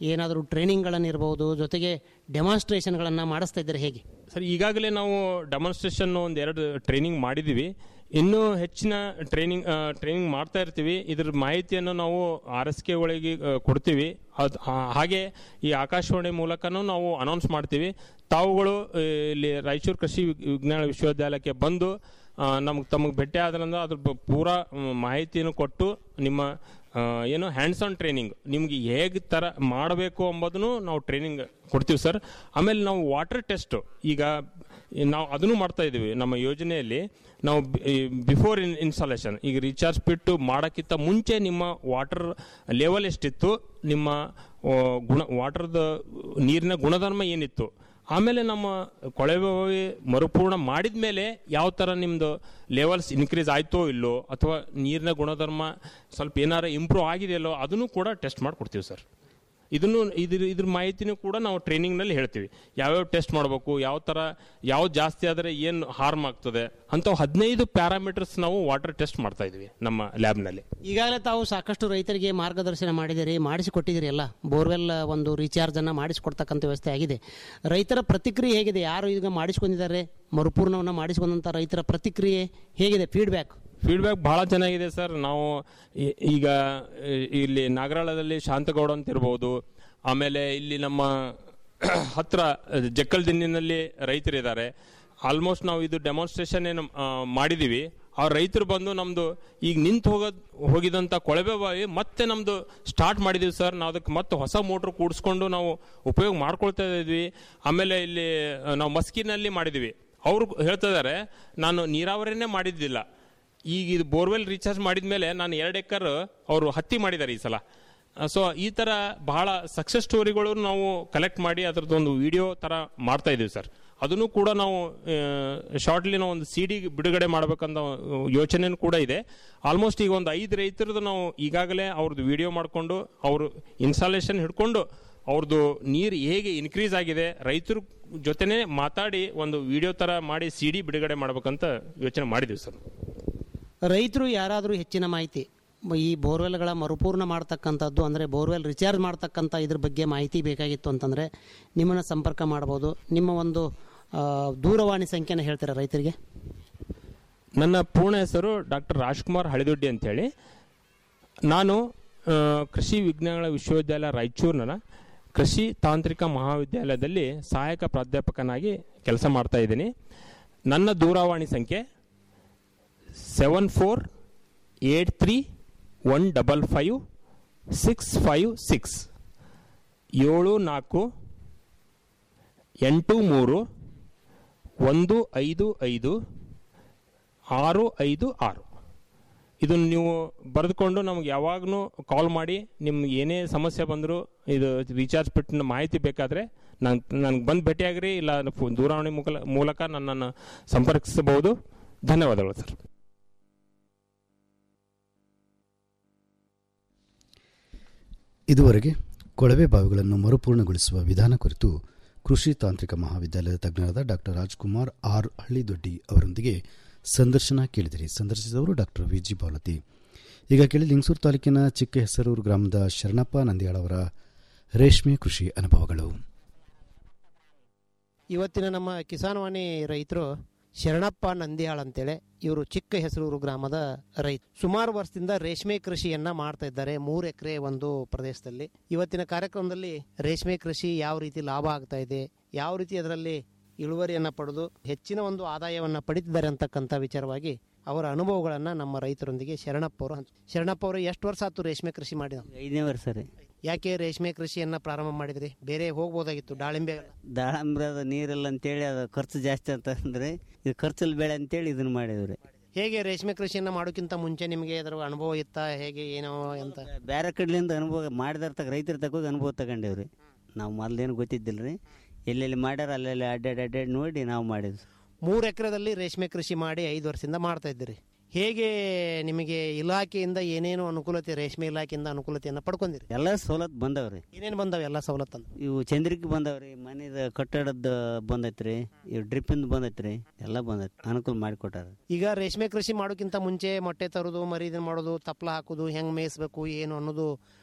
ಏನಾದರೂ ಟ್ರೈನಿಂಗ್ಗಳನ್ನು ಇರ್ಬೋದು ಜೊತೆಗೆ ಡೆಮಾನ್ಸ್ಟ್ರೇಷನ್ಗಳನ್ನು ಮಾಡಿಸ್ತಾ ಇದ್ದಾರೆ ಹೇಗೆ ಸರ್ ಈಗಾಗಲೇ ನಾವು ಡೆಮಾನ್ಸ್ಟ್ರೇಷನ್ ಒಂದು ಎರಡು ಟ್ರೈನಿಂಗ್ ಮಾಡಿದ್ದೀವಿ ಇನ್ನೂ ಹೆಚ್ಚಿನ ಟ್ರೈನಿಂಗ್ ಟ್ರೈನಿಂಗ್ ಮಾಡ್ತಾ ಇರ್ತೀವಿ ಇದ್ರ ಮಾಹಿತಿಯನ್ನು ನಾವು ಆರ್ ಎಸ್ ಕೆ ಒಳಗೆ ಆ, ಕೊಡ್ತೀವಿ ಅದು ಹಾಗೆ ಈ ಆಕಾಶವಾಣಿ ಮೂಲಕನೂ ನಾವು ಅನೌನ್ಸ್ ಮಾಡ್ತೀವಿ ತಾವುಗಳು ಆ, ಇಲ್ಲಿ ರಾಯಚೂರು ಕೃಷಿ ವಿಗ್- ವಿಜ್ಞಾನ ವಿಶ್ವವಿದ್ಯಾಲಯಕ್ಕೆ ಬಂದು ನಮ್ಗೆ ತಮಗೆ ಭೇಟಿ ಆದ್ರಿಂದ ಅದ್ರ ಬ- ಪೂರಾ ಮ್, ಮಾಹಿತಿಯನ್ನು ಕೊಟ್ಟು ನಿಮ್ಮ ಆ, ಏನು ಹ್ಯಾಂಡ್ಸ್ ಆನ್ ಟ್ರೈನಿಂಗ್ ನಿಮ್ಗೆ ಹೇಗೆ ಥರ ಮಾಡಬೇಕು ಎಂಬುದನ್ನು ನಾವು ಟ್ರೈನಿಂಗ್ ಕೊಡ್ತೀವಿ ಸರ್ ಆಮೇಲೆ ನಾವು ವಾಟರ್ ಟೆಸ್ಟ್ ಈಗ ನಾವು ಅದನ್ನು ಮಾಡ್ತಾ ಇದ್ದೀವಿ ನಮ್ಮ ಯೋಜನೆಯಲ್ಲಿ ನಾವು ಬಿಫೋರ್ ಇನ್ ಇನ್ಸ್ಟಾಲೇಷನ್ ಈಗ ರೀಚಾರ್ಜ್ ಬಿಟ್ಟು ಮಾಡೋಕ್ಕಿಂತ ಮುಂಚೆ ನಿಮ್ಮ ವಾಟರ್ ಲೆವೆಲ್ ಎಷ್ಟಿತ್ತು ನಿಮ್ಮ ಆ, ಗುಣ ವಾಟರ್ದ ನೀರಿನ ಗುಣಧರ್ಮ ಏನಿತ್ತು ಆಮೇಲೆ ನಮ್ಮ ಕೊಳವೆ ಬಾವಿ ಮರುಪೂರ್ಣ ಮಾಡಿದ ಮೇಲೆ ಯಾವ ಥರ ನಿಮ್ಮದು ಲೆವೆಲ್ಸ್ ಇನ್ಕ್ರೀಸ್ ಆಯ್ತೋ ಇಲ್ಲೋ ಅಥವಾ ನೀರಿನ ಗುಣಧರ್ಮ ಸ್ವಲ್ಪ ಏನಾರ ಇಂಪ್ರೂವ್ ಆಗಿದೆಯಲ್ಲೋ ಅದನ್ನು ಕೂಡ ಟೆಸ್ಟ್ ಮಾಡಿ ಕೊಡ್ತೀವಿ ಸರ್ ಇದನ್ನು ಇದ್ರ ಇದ್ರ ಮಾಹಿತಿನೂ ಕೂಡ ನಾವು ಟ್ರೈನಿಂಗ್ನಲ್ಲಿ ಹೇಳ್ತೀವಿ ಯಾವ್ಯಾವ ಟೆಸ್ಟ್ ಮಾಡಬೇಕು ಯಾವ ಥರ ಯಾವ್ದು ಜಾಸ್ತಿ ಆದರೆ ಏನು ಹಾರ್ಮ್ ಆಗ್ತದೆ ಅಂಥವು ಹದಿನೈದು ಪ್ಯಾರಾಮೀಟರ್ಸ್ ನಾವು ವಾಟರ್ ಟೆಸ್ಟ್ ಮಾಡ್ತಾ ಇದ್ವಿ ನಮ್ಮ ಲ್ಯಾಬ್ನಲ್ಲಿ ಈಗಾಗಲೇ ತಾವು ಸಾಕಷ್ಟು ರೈತರಿಗೆ ಮಾರ್ಗದರ್ಶನ ಮಾಡಿದಿರಿ ಮಾಡಿಸಿಕೊಟ್ಟಿದ್ದೀರಿ ಎಲ್ಲ ಬೋರ್ವೆಲ್ ಒಂದು ರೀಚಾರ್ಜ್ ಅನ್ನ ಮಾಡಿಸಿಕೊಡ್ತಕ್ಕಂಥ ವ್ಯವಸ್ಥೆ ಆಗಿದೆ ರೈತರ ಪ್ರತಿಕ್ರಿಯೆ ಹೇಗಿದೆ ಯಾರು ಈಗ ಮಾಡಿಸ್ಕೊಂಡಿದ್ದಾರೆ ಮರುಪೂರ್ಣವನ್ನು ಮಾಡಿಸಿಕೊಂಡಂಥ ರೈತರ ಪ್ರತಿಕ್ರಿಯೆ ಹೇಗಿದೆ ಫೀಡ್ಬ್ಯಾಕ್ ಫೀಡ್ಬ್ಯಾಕ್ ಭಾಳ ಚೆನ್ನಾಗಿದೆ ಸರ್ ನಾವು ಈ- ಈಗ ಈ- ಇಲ್ಲಿ ನಾಗರಾಳದಲ್ಲಿ ಶಾಂತಗೌಡ ಅಂತ ಇರ್ಬೋದು ಆಮೇಲೆ ಇಲ್ಲಿ ನಮ್ಮ ಹತ್ರ ಜಕ್ಕಲ್ ದಿನ್ನಿನಲ್ಲಿ ರೈತರಿದ್ದಾರೆ ಆಲ್ಮೋಸ್ಟ್ ನಾವು ಇದು ಡೆಮಾನ್ಸ್ಟ್ರೇಷನ್ ಏನು ಆ, ಮಾಡಿದೀವಿ ಆ ರೈತರು ಬಂದು ನಮ್ದು ಈಗ ನಿಂತು ಹೋಗೋದ್ ಹೋಗಿದಂಥ ಕೊಳವೆ ಬಾವಿ ಮತ್ತೆ ನಮ್ದು ಸ್ಟಾರ್ಟ್ ಮಾಡಿದೀವಿ ಸರ್ ನಾವು ಅದಕ್ಕೆ ಮತ್ತೆ ಹೊಸ ಮೋಟ್ರ್ ಕೂಡಿಸ್ಕೊಂಡು ನಾವು ಉಪಯೋಗ ಮಾಡ್ಕೊಳ್ತಾ ಇದ್ವಿ ಆಮೇಲೆ ಇಲ್ಲಿ ಆ, ನಾವು ಮಸ್ಕಿನಲ್ಲಿ ಮಾಡಿದೀವಿ ಅವರು ಹೇಳ್ತಾ ಇದ್ದಾರೆ ನಾನು ನೀರಾವರಿನೇ ಮಾಡಿದ್ದಿಲ್ಲ ಈಗ ಇದು ಬೋರ್ವೆಲ್ ರೀಚಾರ್ಜ್ ಮಾಡಿದ ಮೇಲೆ ನಾನು ಎರಡು ಎಕರ್ ಅವರು ಹತ್ತಿ ಮಾಡಿದ್ದಾರೆ ಈ ಸಲ ಸೊ ಈ ಥರ ಬಹಳ ಸಕ್ಸಸ್ ಸ್ಟೋರಿಗಳು ನಾವು ಕಲೆಕ್ಟ್ ಮಾಡಿ ಅದರದ್ದೊಂದು ವಿಡಿಯೋ ಥರ ಮಾಡ್ತಾ ಇದೀವಿ ಸರ್ ಅದನ್ನು ಕೂಡ ನಾವು ಶಾರ್ಟ್ಲಿ ನಾವು ಒಂದು ಸಿ ಡಿ ಬಿಡುಗಡೆ ಮಾಡ್ಬೇಕಂತ ಯೋಚನೆ ಕೂಡ ಇದೆ ಆಲ್ಮೋಸ್ಟ್ ಈಗ ಒಂದು ಐದು ರೈತರದ್ದು ನಾವು ಈಗಾಗಲೇ ಅವ್ರದ್ದು ವಿಡಿಯೋ ಮಾಡಿಕೊಂಡು ಅವರು ಇನ್ಸ್ಟಾಲೇಷನ್ ಹಿಡ್ಕೊಂಡು ಅವ್ರದ್ದು ನೀರು ಹೇಗೆ ಇನ್ಕ್ರೀಸ್ ಆಗಿದೆ ರೈತರ ಜೊತೆನೇ ಮಾತಾಡಿ ಒಂದು ವಿಡಿಯೋ ಥರ ಮಾಡಿ ಸಿ ಡಿ ಬಿಡುಗಡೆ ಮಾಡ್ಬೇಕಂತ ಯೋಚನೆ ಮಾಡಿದ್ದೀವಿ ಸರ್ ರೈತರು ಯಾರಾದರೂ ಹೆಚ್ಚಿನ ಮಾಹಿತಿ ಮ- ಈ ಬೋರ್ವೆಲ್ಗಳ ಮರುಪೂರ್ಣ ಮಾಡ್ತಕ್ಕಂಥದ್ದು ಅಂದರೆ ಬೋರ್ವೆಲ್ ರಿಚಾರ್ಜ್ ಮಾಡ್ತಕ್ಕಂಥ ಇದ್ರ ಬಗ್ಗೆ ಮಾಹಿತಿ ಬೇಕಾಗಿತ್ತು ಅಂತಂದರೆ ನಿಮ್ಮನ್ನು ಸಂಪರ್ಕ ಮಾಡ್ಬೋದು ನಿಮ್ಮ ಒಂದು ಆ, ದೂರವಾಣಿ ಸಂಖ್ಯೆನ ಹೇಳ್ತೀರಾ ರೈತರಿಗೆ ನನ್ನ ಪೂರ್ಣ ಹೆಸರು ಡಾಕ್ಟರ್ ರಾಜ್ಕುಮಾರ್ ಹಳಿದೊಡ್ಡಿ ಅಂತೇಳಿ ನಾನು ಆ, ಕೃಷಿ ವಿಜ್ಞಾನಗಳ ವಿಶ್ವವಿದ್ಯಾಲಯ ರಾಯಚೂರಿನ ಕೃಷಿ ತಾಂತ್ರಿಕ ಮಹಾವಿದ್ಯಾಲಯದಲ್ಲಿ ಸಹಾಯಕ ಪ್ರಾಧ್ಯಾಪಕನಾಗಿ ಕೆಲಸ ಮಾಡ್ತಾ ಇದ್ದೀನಿ ನನ್ನ ದೂರವಾಣಿ ಸಂಖ್ಯೆ seven four eight three one double five six five six ಏಳು ನಾಲ್ಕು ಎಂಟು ಮೂರು ಒಂದು ಐದು ಐದು ಆರು ಐದು ಆರು ಇದನ್ನು ನೀವು ಬರೆದುಕೊಂಡು ನಮ್ಗೆ ಯಾವಾಗಲೂ ಕಾಲ್ ಮಾಡಿ ನಿಮ್ಗೆ ಏನೇ ಸಮಸ್ಯೆ ಬಂದರೂ ಇದು ರೀಚಾರ್ಜ್ ಬಿಟ್ಟಿನ ಮಾಹಿತಿ ಬೇಕಾದರೆ ನಾನು ನನಗೆ ಬಂದು ಭೇಟಿಯಾಗ್ರಿ ಇಲ್ಲ ಫೋ- ದೂರವಾಣಿ ಮುಖ ಮೂಲಕ ನನ್ನನ್ನು ಸಂಪರ್ಕಿಸಬಹುದು ಧನ್ಯವಾದಗಳು ಸರ್ ಇದುವರೆಗೆ ಕೊಳವೆ ಬಾವಿಗಳನ್ನು ಮರುಪೂರ್ಣಗೊಳಿಸುವ ವಿಧಾನ ಕುರಿತು ಕೃಷಿ ತಾಂತ್ರಿಕ ಮಹಾವಿದ್ಯಾಲಯದ ತಜ್ಞರಾದ ಡಾಕ್ಟರ್ ರಾಜ್ಕುಮಾರ್ ಆರ್ ಹಳ್ಳಿದೊಡ್ಡಿ ಅವರೊಂದಿಗೆ ಸಂದರ್ಶನ ಕೇಳಿದಿರಿ ಸಂದರ್ಶಿಸಿದವರು ಡಾಕ್ಟರ್ ವಿ ಜಿ ಬಾಲತಿ ಈಗ ಕೇಳಿ ಲಿಂಗಸೂರು ತಾಲೂಕಿನ ಚಿಕ್ಕ ಹೆಸರೂರು ಗ್ರಾಮದ ಶರಣಪ್ಪ ನಂದಿಯಾಳ್ ಅವರ ರೇಷ್ಮೆ ಕೃಷಿ ಅನುಭವಗಳು ಇವತ್ತಿನ ನಮ್ಮ ಕಿಸಾನ್ವಾಣಿ ರೈತರು ಶರಣಪ್ಪ ನಂದಿಯಾಳ್ ಅಂತೇಳಿ ಇವರು ಚಿಕ್ಕ ಹೆಸರೂರು ಗ್ರಾಮದ ರೈತ ಸುಮಾರು ವರ್ಷದಿಂದ ರೇಷ್ಮೆ ಕೃಷಿಯನ್ನ ಮಾಡ್ತಾ ಇದ್ದಾರೆ ಮೂರು ಎಕರೆ ಒಂದು ಪ್ರದೇಶದಲ್ಲಿ ಇವತ್ತಿನ ಕಾರ್ಯಕ್ರಮದಲ್ಲಿ ರೇಷ್ಮೆ ಕೃಷಿ ಯಾವ ರೀತಿ ಲಾಭ ಆಗ್ತಾ ಇದೆ ಯಾವ ರೀತಿ ಅದರಲ್ಲಿ ಇಳುವರಿಯನ್ನ ಪಡೆದು ಹೆಚ್ಚಿನ ಒಂದು ಆದಾಯವನ್ನ ಪಡಿತಿದ್ದಾರೆ ಅಂತಕ್ಕಂಥ ವಿಚಾರವಾಗಿ ಅವರ ಅನುಭವಗಳನ್ನ ನಮ್ಮ ರೈತರೊಂದಿಗೆ ಶರಣಪ್ಪ ಅವರು ಹಂಚ್- ಶರಣಪ್ಪ ಅವರು ಎಷ್ಟು ವರ್ಷ ಆಯ್ತು ರೇಷ್ಮೆ ಕೃಷಿ ಮಾಡಿದ ಐದನೇ ವರ್ಷ ರೀ ಯಾಕೆ ರೇಷ್ಮೆ ಕೃಷಿಯನ್ನ ಪ್ರಾರಂಭ ಮಾಡಿದ್ರಿ ಬೇರೆ ಹೋಗ್ಬೋದಾಗಿತ್ತು ದಾಳಿಂಬೆ ದಾಳಂಬ್ರದ ನೀರಿಲ್ಲ ಅಂತೇಳಿ ಅದು ಖರ್ಚು ಜಾಸ್ತಿ ಅಂತ ಅಂದ್ರೆ ಇದು ಖರ್ಚಲ್ಲಿ ಬೆಳೆ ಅಂತೇಳಿ ಇದನ್ನ ಮಾಡಿದ್ರಿ ಹೇಗೆ ರೇಷ್ಮೆ ಕೃಷಿಯನ್ನ ಮಾಡೋಕ್ಕಿಂತ ಮುಂಚೆ ನಿಮಗೆ ಅದರ ಅನುಭವ ಇತ್ತ ಹೇಗೆ ಏನೋ ಅಂತ ಬೇರೆ ಕಡ್ಲಿಂದ ಅನುಭವ ಮಾಡಿದಾರ ತಗ ರೈತರ ತಗೋಗಿ ಅನುಭವ ತಗೊಂಡೇವ್ರಿ ನಾವು ಮೊದ್ಲೇನು ಗೊತ್ತಿದ್ದಿಲ್ಲ ರೀ ಎಲ್ಲೆಲ್ಲಿ ಮಾಡ್ಯಾರ ಅಲ್ಲೆಲ್ಲಿ ಅಡ್ಡಾಡಿ ಅಡ್ಡಾಡಿ ನೋಡಿ ನಾವು ಮಾಡಿದ್ವಿ ಮೂರು ಎಕರೆದಲ್ಲಿ ರೇಷ್ಮೆ ಕೃಷಿ ಮಾಡಿ ಐದು ವರ್ಷದಿಂದ ಮಾಡ್ತಾ ಇದ್ದೀರಿ ಹೇಗೆ ನಿಮಗೆ ಇಲಾಖೆಯಿಂದ ಏನೇನು ಅನುಕೂಲತೆ ರೇಷ್ಮೆ ಇಲಾಖೆಯಿಂದ ಅನುಕೂಲತೆಯನ್ನು ಪಡ್ಕೊಂಡಿರಿ ಎಲ್ಲ ಸವಲತ್ತು ಬಂದವ್ರಿ ಏನೇನು ಬಂದಾವ ಎಲ್ಲ ಸವಲತ್ತನ್ನು ಇವು ಚಂದ್ರಿಕೆ ಬಂದವ್ರಿ ಮನೆದ ಕಟ್ಟಡದ ಬಂದೈತ್ರಿ ಇವು ಡ್ರಿಪ್ಪಿಂದ ಬಂದೈತ್ರಿ ಎಲ್ಲ ಬಂದೈತಿ ಅನುಕೂಲ ಮಾಡಿಕೊಟ್ಟಾರ ಈಗ ರೇಷ್ಮೆ ಕೃಷಿ ಮಾಡೋಕ್ಕಿಂತ ಮುಂಚೆ ಮೊಟ್ಟೆ ತರೋದು ಮರಿ ಇದನ್ನ ಮಾಡೋದು ತಪ್ಪಲ ಹಾಕೋದು ಹೆಂಗೆ ಮೇಯಿಸ್ಬೇಕು ಏನು ಅನ್ನೋದು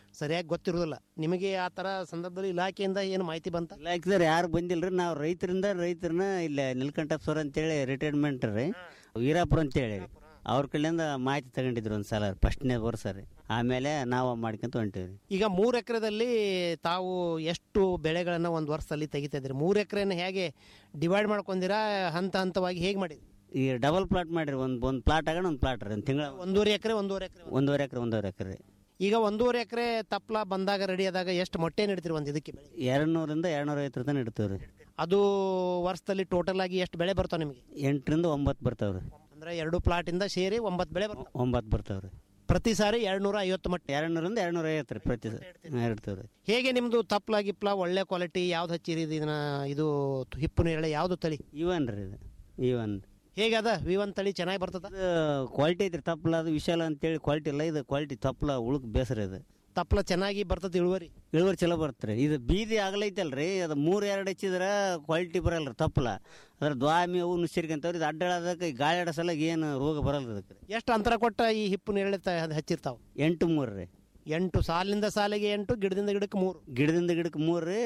ಸರಿಯಾಗಿ ಗೊತ್ತಿರೋದಿಲ್ಲ ನಿಮಗೆ ಆ ಥರ ಸಂದರ್ಭದಲ್ಲಿ ಇಲಾಖೆಯಿಂದ ಏನು ಮಾಹಿತಿ ಬಂತ ಇಲಾಖೆದವ್ರು ಯಾರು ಬಂದಿಲ್ರಿ ನಾವು ರೈತರಿಂದ ರೈತರನ್ನ ಇಲ್ಲ ನೀಲ್ಕಂಠಪ್ಪ ಅಂತೇಳಿ ರಿಟೈರ್ಮೆಂಟ್ ರೀ ವೀರಾಪುರ ಅಂತೇಳಿ ಅವ್ರ ಕಡೆಯಿಂದ ಮಾಹಿತಿ ತಗೊಂಡಿದ್ರು ಒಂದು ಸಲ ಫಸ್ಟ್ನೇ ವರ್ಷ ರೀ ಆಮೇಲೆ ನಾವು ಮಾಡ್ಕೊಂತ ಹೊಂಟೀವಿ ಈಗ ಮೂರು ಎಕರೆದಲ್ಲಿ ತಾವು ಎಷ್ಟು ಬೆಳೆಗಳನ್ನು ಒಂದು ವರ್ಷದಲ್ಲಿ ತೆಗಿತಾ ಇದ್ರಿ ಮೂರು ಎಕರೆನ ಹೇಗೆ ಡಿವೈಡ್ ಮಾಡ್ಕೊಂಡಿರಾ ಹಂತ ಹಂತವಾಗಿ ಹೇಗೆ ಮಾಡಿದ್ರಿ ಈ ಡಬಲ್ ಪ್ಲಾಟ್ ಮಾಡಿರಿ ಒಂದು ಒಂದು ಪ್ಲಾಟ್ ಆಗೋಣ ಒಂದು ಪ್ಲಾಟ್ ರೀ ಒಂದು ತಿಂಗಳ ಒಂದೂವರೆ ಎಕರೆ ಒಂದೂವರೆ ಎಕರೆ ಒಂದೂವರೆ ಎಕರೆ ಒಂದೂವರೆ ಎಕರೆ ಈಗ ಒಂದೂವರೆ ಎಕರೆ ತಪ್ಪಲ ಬಂದಾಗ ರೆಡಿ ಆದಾಗ ಎಷ್ಟು ಮೊಟ್ಟೆ ನೀಡ್ತೀರಿ ಒಂದು ಇದಕ್ಕೆ ಬೆಳೆ ಎರಡು ನೂರಿಂದ ಎರಡು ನೂರ ಐವತ್ತರ ತನಕ ಇಡ್ತೀವಿ ರೀ ಅದು ವರ್ಷದಲ್ಲಿ ಟೋಟಲ್ ಆಗಿ ಎಷ್ಟು ಬೆಳೆ ಬರ್ತಾವೆ ನಿಮಗೆ ಎಂಟರಿಂದ ಒಂಬತ್ತು ಬರ್ತಾವೆ ರೀ ಅಂದ್ರೆ ಎರಡು ಪ್ಲಾಟಿಂದ ಸೇರಿ ಒಂಬತ್ತು ಬೆಳೆ ಬರ್ತಾವೆ ಒಂಬತ್ತು ಬರ್ತಾವೆ ರೀ ಪ್ರತಿ ಸಾರಿ ಎರಡು ನೂರ ಐವತ್ತು ಮಟ್ಟ ಎರಡು ನೂರಿಂದ ಎರಡು ನೂರ ಐವತ್ತು ರೀ ಪ್ರತಿ ಇಡ್ತೀವಿ ರೀ ಹೇಗೆ ನಿಮ್ದು ತಪ್ಪಲ ಗಿಪ್ಲ ಒಳ್ಳೆ ಕ್ವಾಲಿಟಿ ಯಾವ್ದು ಹಚ್ಚಿರಿ ಇದನ್ನ ಇದು ಹಿಪ್ಪು ನೇರಳೆ ಯಾವ್ದು ತಳಿ ಇವನ್ ರೀ ಇದು ಇವನ್ ಹೇಗದ ವಿವನ್ ತಳಿ ಚೆನ್ನಾಗಿ ಬರ್ತದ ಕ್ವಾಲಿಟಿ ಐತ್ರಿ ತಪ್ಪಲ ಅದು ವಿಶಾಲ ಅಂತೇಳಿ ಕ್ವಾಲಿಟಿ ಇಲ್ಲ ಇದು ಕ್ವಾಲಿಟಿ ತಪ್ಪಲ ಉಳುಕ್ ಬೇಸರ ಇದು ತಪ್ಪಲ ಚೆನ್ನಾಗಿ ಬರ್ತದ ಇಳುವರಿ ಇಳುವರಿ ಚಲೋ ಬರುತ್ತೆ ಇದು ಬೀದಿ ಆಗಲೈತಲ್ರಿ ಅದು ಮೂರು ಎರಡು ಹಚ್ಚಿದ್ರ ಕ್ವಾಲಿಟಿ ಬರಲ್ಲ ತಪ್ಪಲ ಅದ್ರ ದ್ವಾಮಿ ಅವು ನುಸಿರ್ಕಂತವ್ರಿ ಇದು ಅಡ್ಡಾಡೋದಕ್ಕೆ ಗಾಳಿ ಆಡೋ ಸಲ ಏನು ರೋಗ ಬರಲ್ಲ ಅದಕ್ಕೆ ಎಷ್ಟು ಅಂತರ ಕೊಟ್ಟ ಈ ಹಿಪ್ಪು ನೇರಳೆ ತ- ಅದ್ ಹಚ್ಚಿರ್ತಾವ ಎಂಟು ಮೂರು ರೀ ಎಂಟು ಸಾಲಿನಿಂದ ಸಾಲಿಗೆ ಎಂಟು ಗಿಡದಿಂದ ಗಿಡಕ್ಕೆ ಮೂರು ಗಿಡದಿಂದ ಗಿಡಕ್ಕೆ ಮೂರು ರೀ